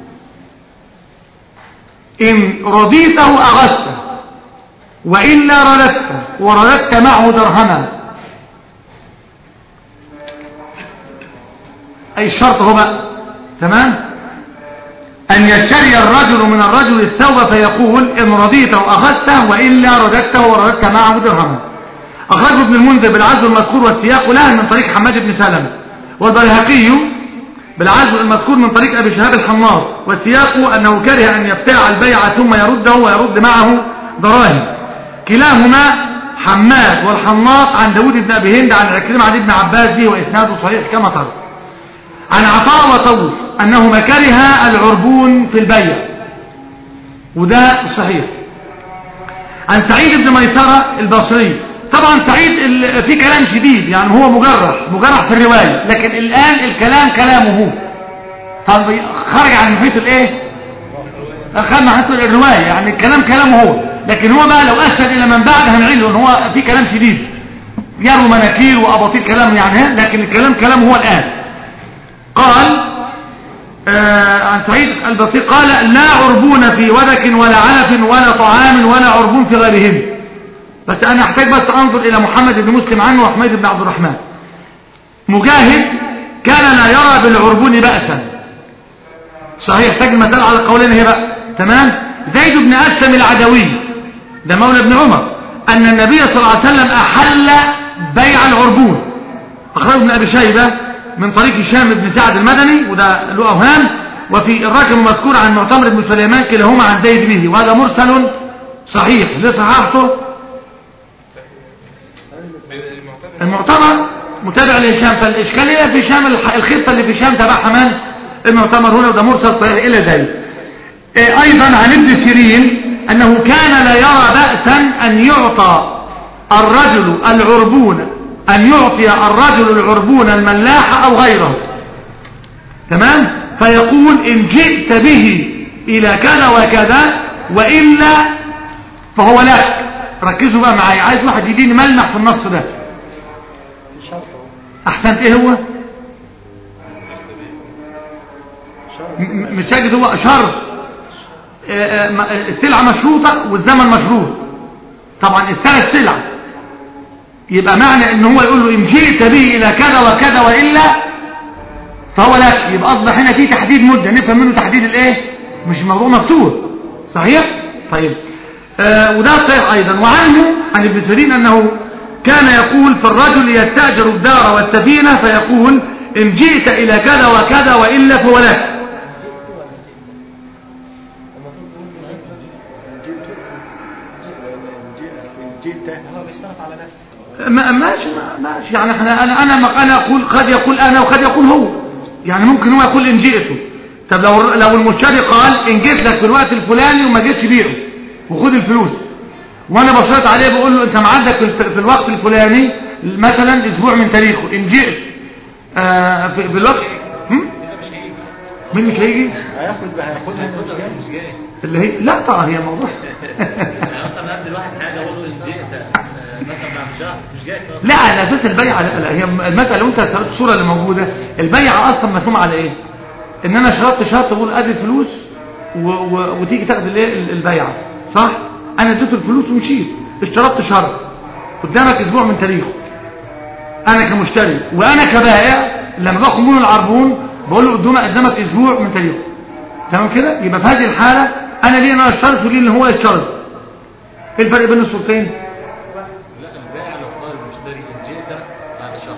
Speaker 1: إن رضيته أغثته وإلا رددته ورددت معه درهما أي الشرط هو بقى تمام أن يشتري الرجل من الرجل الثوب فيقول إن رضيته أخذته وإلا رددته ورددت معه درهما أخرجه ابن المنذر بالعزل المذكور والسياق له من طريق حماد بن سلمة والبيهقي بالعزل المذكور من طريق أبي شهاب الحمار والسياق أنه كره أن يبتاع البيع ثم يرده ويرد معه دراهم كلاهما حماد والحناط عن داود بن أبي هند عن عكرمة عن ابن عباس به وإسناده صحيح كما ترى عن عطاء وطوس أنهما كره العربون في البيع وده صحيح عن سعيد بن ميسرة البصري طبعا سعيد ال- في كلام شديد يعني هو مجرح مجرح في الرواية لكن الآن الكلام كلامه هو طب خرج عن محيط الايه خرج عن محيط الرواية يعني الكلام كلامه هو لكن هو بقى لو أسد إلى من بعد هنعيله ان هو في كلام شديد يروي مناكير وأباطيل كلام يعني ها، لكن الكلام كلامه هو الآن قال آه عن سعيد البصري قال لا عربون في ودك ولا علف ولا طعام ولا عربون في غيرهم بس انا احتاج بس انظر الى محمد بن مسلم عنه وحميد بن عبد الرحمن مجاهد كان لا يرى بالعربون بأسا صحيح يحتاج المثال على قولين هي بقى تمام زيد بن أسلم العدوي ده مولى ابن عمر أن النبي صلى الله عليه وسلم أحل بيع العربون أخرجه ابن أبي شيبة من طريق هشام بن سعد المدني وده له أوهام وفي الرقم المذكور عن معتمر بن سليمان كلاهما عن زيد به وهذا مرسل صحيح ليه صححته
Speaker 3: المعتمد
Speaker 1: المعتمر متابع لهشام فالإشكالية في هشام الح- الخطة اللي في هشام تبعها من المعتمر هنا وده مرسل صحيح إلى ذلك إيه، أيضا عن ابن سيرين أنه كان لا يرى بأسا أن يعطى الرجل العربون أن يعطي الرجل العربون الملاح أو غيره تمام فيقول إن جئت به إلى كذا وكذا وإلا فهو لك ركزوا بقى معايا عايز واحد يديني ملمح في النص ده
Speaker 2: في شرط
Speaker 1: احسنت ايه هو
Speaker 2: شرط
Speaker 1: م- م- مش هاجد هو شرط آه، آه، م- آه، السلعة مشروطة والزمن مشروط طبعا الثلاث سلع يبقى معنى ان هو يقول له ان جئت به الى كذا وكذا والا فهو لك يبقى اصبح هنا في تحديد مدة نفهم منه تحديد الايه مش الموضوع مفتوح صحيح طيب آه وده صحيح ايضا وعنه عن ابن سيرين انه كان يقول في الرجل يستأجر الدار والسفينة فيقول ان جئت الى كذا وكذا والا فهو لك
Speaker 2: جئت
Speaker 3: هو بيشترط على نفسه
Speaker 1: ما ماشي ما- ماشي يعني احنا انا انا انا اقول قد يقول انا وقد يقول هو يعني ممكن هو يقول ان جئته طب لو لو المشتري قال ان جيت لك في الوقت الفلاني وما جيتش بيعه وخد الفلوس وانا بشرط عليه بقول له انت معدك في, الف- في الوقت الفلاني مثلا اسبوع من تاريخه ان جئت آه في, في الوقت هم؟ مين مش هيجي
Speaker 2: هياخد هياخدها من مش جاي
Speaker 4: مش جاي
Speaker 1: اللي هي لا طبعا هي موضوع
Speaker 4: يعني مثلا ادي الواحد حاجه اقول له ان جئت آه، مثلا بعد شهر مش جاي خلاص
Speaker 1: لا على اساس البيع لا لا هي المساله لو انت سالت الصوره اللي موجوده البيع اصلا مفهوم على ايه ان انا شرطت شرط اقول ادي الفلوس و... و... وتيجي تاخد الايه ال- البيعه صح انا اديته الفلوس ومشيت اشترطت شرط قدامك اسبوع من تاريخه انا كمشتري وانا كبائع لما باخد منه العربون بقول له قدامك قدامك اسبوع من تاريخه تمام كده يبقى في هذه الحاله انا ليه انا اشترط وليه ان هو يشترط ايه الفرق بين الصورتين
Speaker 4: لا البائع لو قال المشتري ان جئت بعد شهر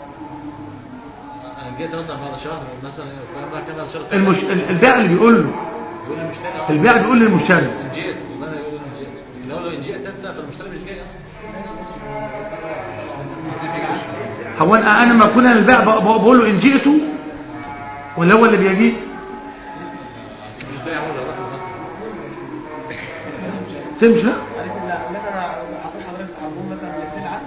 Speaker 4: انا جيت مثلا بعد شهر مثلا فاهم بقى كده بعد شهر
Speaker 1: المش... ال- البائع اللي بيقول له
Speaker 4: يقول للمشتري اه
Speaker 1: البائع بيقول للمشتري
Speaker 4: ان جئت يبقى انا يقول ان جئت لكن لو لو ان جئت انت فالمشتري مش جاي اصلا
Speaker 1: هو انا انا ما اكون انا البائع ب- ب- بقول له ان جئت ولا هو اللي بيجي
Speaker 4: بس مش بائع ولا راح مثلا
Speaker 1: تمشي لا
Speaker 3: قالت لا مثلا اعطيت حضرتك عربون مثلا للسلعه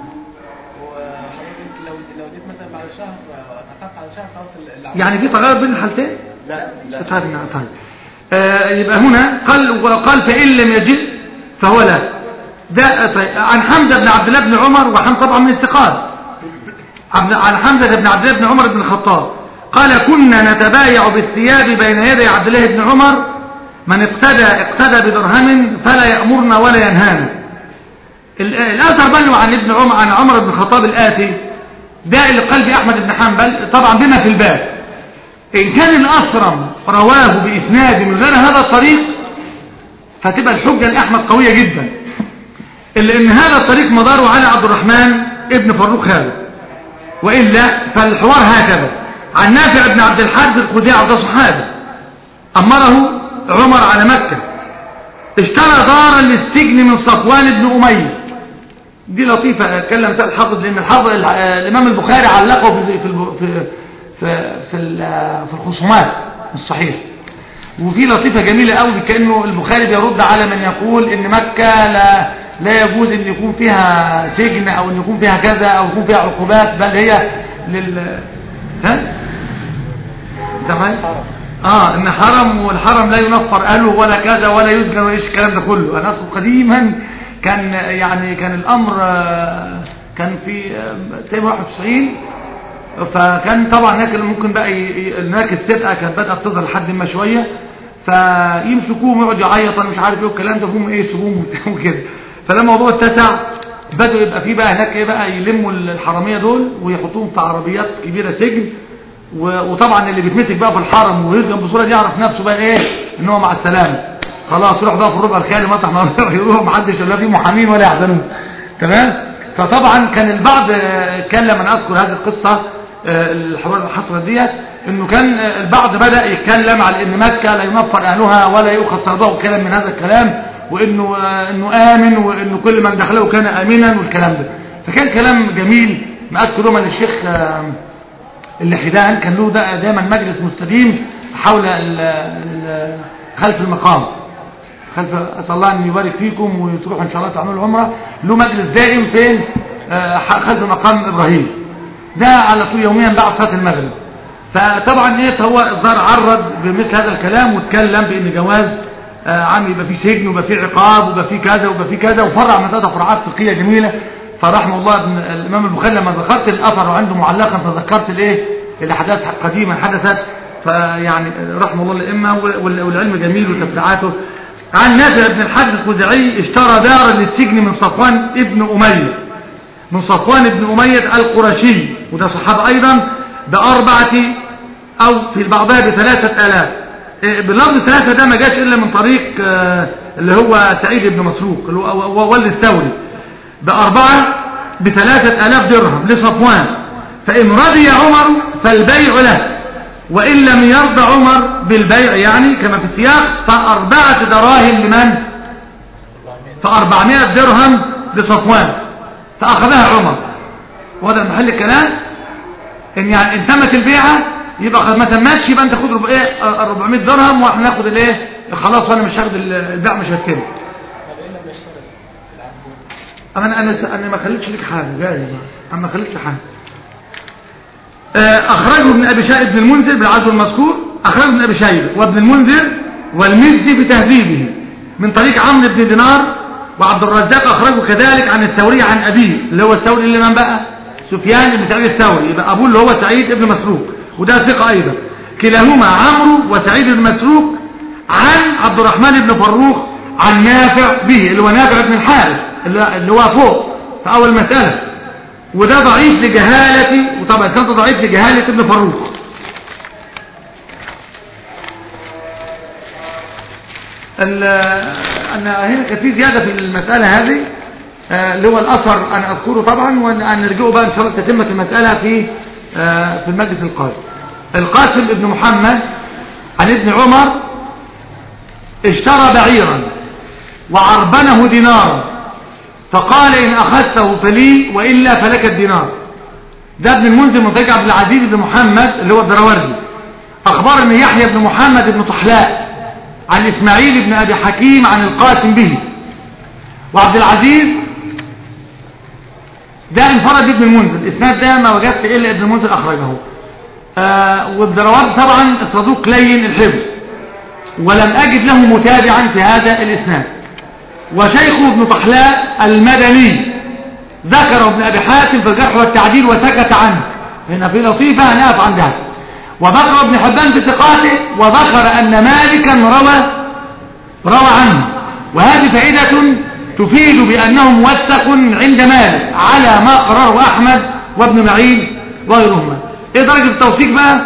Speaker 3: وحضرتك لو لو اديت مثلا بعد شهر اتفقت على شهر خلاص العربون
Speaker 1: يعني في تغير بين الحالتين
Speaker 2: لا لا
Speaker 1: طيب نعم، طيب آه يبقى هنا قال وقال فان لم يجد فهو لا ده طيب عن حمزه بن عبد الله بن عمر وحمزه طبعا من الثقات عن عن حمزه بن عبد الله بن عمر بن الخطاب قال كنا نتبايع بالثياب بين يدي عبد الله بن عمر من اقتدى اقتدى بدرهم فلا يأمرنا ولا ينهانا ال- الأثر بنوا عن ابن عمر عن عمر بن الخطاب الآتي ده اللي قال به أحمد بن حنبل طبعا بما في الباب إن كان الأثرم رواه بإسناد من غير هذا الطريق فتبقى الحجة لأحمد قوية جدا إلا إن هذا الطريق مداره على عبد الرحمن ابن فاروق خالد وإلا فالحوار هكذا عن نافع بن عبد الحارث الخزاعي وده صحابي أمره عمر على مكة اشترى دارا للسجن من صفوان بن أمية دي لطيفة اتكلم فيها الحافظ لأن الحافظ الإمام البخاري علقه في في الب- في في, في, ال- في الخصومات الصحيح وفي لطيفة جميلة قوي كأنه البخاري بيرد على من يقول ان مكة لا لا يجوز ان يكون فيها سجن او ان يكون فيها كذا او يكون فيها عقوبات بل هي لل ها تمام اه ان حرم والحرم لا ينفر اهله ولا كذا ولا يسجن ولا ايش الكلام ده كله انا اذكر قديما كان يعني كان الامر آه، كان في آه، تقريبا 91 فكان طبعا هناك ممكن بقى ي- ي- هناك السرقه كانت بدات تظهر لحد ما شويه فيمسكوه ويقعد يعيط انا مش عارف ايه والكلام ده هم ايه يسيبوهم وبتاع وكده فلما الموضوع اتسع بدأوا يبقى في بقى هناك ايه بقى يلموا الحراميه دول ويحطوهم في عربيات كبيره سجن و- وطبعا اللي بيتمسك بقى في الحرم ويسجن بصوره دي يعرف نفسه بقى ايه ان هو مع السلامه خلاص يروح بقى في الربع الخالي مطرح ما يروح محدش لا فيه محامين ولا يحزنون تمام فطبعا كان البعض آه، كان لما اذكر هذه القصه آه، الحوار اللي حصلت ديت انه كان آه، البعض بدا يتكلم على ان مكه لا ينفر اهلها ولا يؤخذ صربها وكلام من هذا الكلام وانه آه، انه امن وانه كل من دخله كان امنا والكلام ده فكان كلام جميل ما اذكر يوما الشيخ آه، اللحدان كان له ده دايما مجلس مستديم حول ال- ال- خلف المقام خلف اسال الله ان يبارك فيكم وتروحوا ان شاء الله تعملوا عمره له مجلس دائم فين آه، خلف مقام ابراهيم ده على طول يوميا بعد صلاه المغرب فطبعا ايه هو الظاهر عرض بمثل هذا الكلام واتكلم بان جواز آه، عام يبقى فيه سجن ويبقى فيه عقاب ويبقى فيه كذا ويبقى فيه كذا وفرع من ثلاث فروعات فقهيه جميله فرحمه الله ابن الامام البخاري لما ذكرت الاثر وعنده معلقا تذكرت الايه الاحداث قديما حدثت فيعني رحمه الله الائمه وال- والعلم جميل وتبدعاته عن نافع بن الحارث الخزاعي اشترى دارا للسجن من صفوان ابن اميه من صفوان بن أمية القرشي وده صحابة أيضا بأربعة أو في بعضها بثلاثة آلاف إيه، باللفظ ثلاثة ده ما جاش إلا من طريق آه، اللي هو سعيد بن مسروق اللي هو هو ولد الثوري بأربعة بثلاثة آلاف درهم لصفوان فإن رضي عمر فالبيع له وإن لم يرضى عمر بالبيع يعني كما في السياق فأربعة دراهم لمن؟ فأربعمائة درهم لصفوان فأخذها عمر وهذا محل الكلام إن يعني إن تمت البيعة يبقى خد- ما تمتش يبقى أنت خد ربع إيه 400 درهم وإحنا ناخد الإيه خلاص وأنا مش هاخد ال- البيع مش هتكلم
Speaker 2: طب ايه لما اشترط العبد
Speaker 1: أنا أنا أنا ما خليتش لك حاجة جاي بقى أنا ما خليتش حاجة آه، أخرجه ابن أبي شيبة ابن المنذر بالعدد المذكور أخرجه ابن أبي شيبة وابن المنذر والمزي في تهذيبه من طريق عمرو بن دينار وعبد الرزاق أخرجه كذلك عن الثوري عن أبيه اللي هو الثوري اللي من بقى سفيان بن سعيد الثوري يبقى أبوه اللي هو سعيد بن مسروق وده ثقة أيضا كلاهما عمرو وسعيد بن مسروق عن عبد الرحمن بن فروخ عن نافع به اللي هو نافع بن الحارث اللي اللي هو فوق في أول مسألة وده ضعيف لجهالة وطبعا كان ضعيف لجهالة ابن فروخ ال- أنا هنا كان في زيادة في المسألة هذه آه، اللي هو الأثر أنا أذكره طبعا ونرجعه بقى إن شاء الله تتمة المسألة في آه، في المجلس القادم القاسم ابن محمد عن ابن عمر اشترى بعيرا وعربنه دينارا فقال إن أخذته فلي وإلا فلك الدينار ده ابن المنذر من طريق عبد العزيز بن محمد اللي هو الدراوردي أخبار أن يحيى بن محمد بن طحلاء عن إسماعيل بن أبي حكيم عن القاسم به وعبد العزيز ده انفرد بابن المنذر الإسناد ده ما وجدت إلا ابن المنذر أخرجه آه والدراوردي طبعا صدوق لين الحفظ ولم أجد له متابعا في هذا الإسناد وشيخه ابن طحلاء المدني ذكر ابن أبي حاتم في الجرح والتعديل وسكت عنه هنا في لطيفة هنقف عندها وذكر ابن حبان في ثقاته وذكر أن مالكا روى روى عنه وهذه فائدة تفيد بأنه موثق عند مالك على ما قرره أحمد وابن معين وغيرهما ايه درجة التوثيق بقى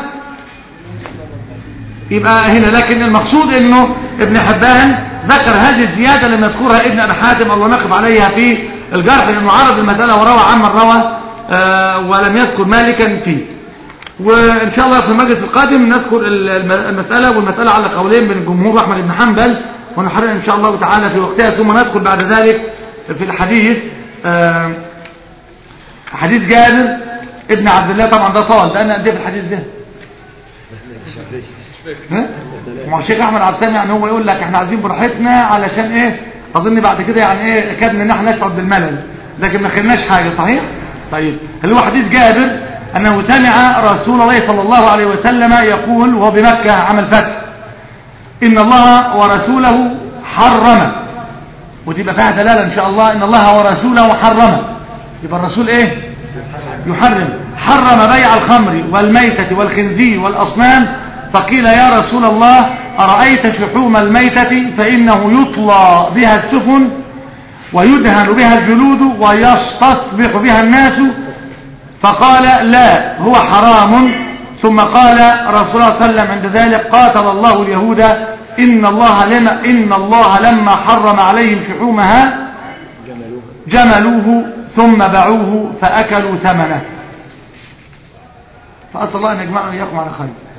Speaker 1: يبقى هنا لكن المقصود انه ابن حبان ذكر هذه الزيادة لم يذكرها ابن ابي حاتم او نقف عليها في الجرح لانه عرض المسألة وروى عمن روى آه ولم يذكر مالكا فيه وان شاء الله في المجلس القادم نذكر الم- المسألة والمسألة على قولين بين الجمهور واحمد بن حنبل ونحرر ان شاء الله تعالى في وقتها ثم ندخل بعد ذلك في الحديث آه حديث جابر ابن عبد الله طبعا ده طال ده انا قد ايه في الحديث ده ها؟ ما هو الشيخ احمد عبد السلام يعني هو يقول لك احنا عايزين براحتنا علشان ايه اظن بعد كده يعني ايه كادنا ان احنا نشعر بالملل لكن ما خلناش حاجه صحيح طيب اللي هو حديث جابر انه سمع رسول الله صلى الله عليه وسلم يقول وهو بمكه عمل فتح ان الله ورسوله حرم وتبقى فيها دلاله ان شاء الله ان الله ورسوله حرم يبقى الرسول ايه يحرم حرم بيع الخمر والميتة والخنزير والأصنام فقيل يا رسول الله أرأيت شحوم الميتة فإنه يطلى بها السفن ويدهن بها الجلود ويستصبح بها الناس فقال لا هو حرام ثم قال رسول الله صلى الله عليه وسلم عند ذلك قاتل الله اليهود إن الله لما, إن الله لما حرم عليهم شحومها جملوه ثم باعوه فأكلوا ثمنه فأسأل الله أن يجمعنا إياكم على خير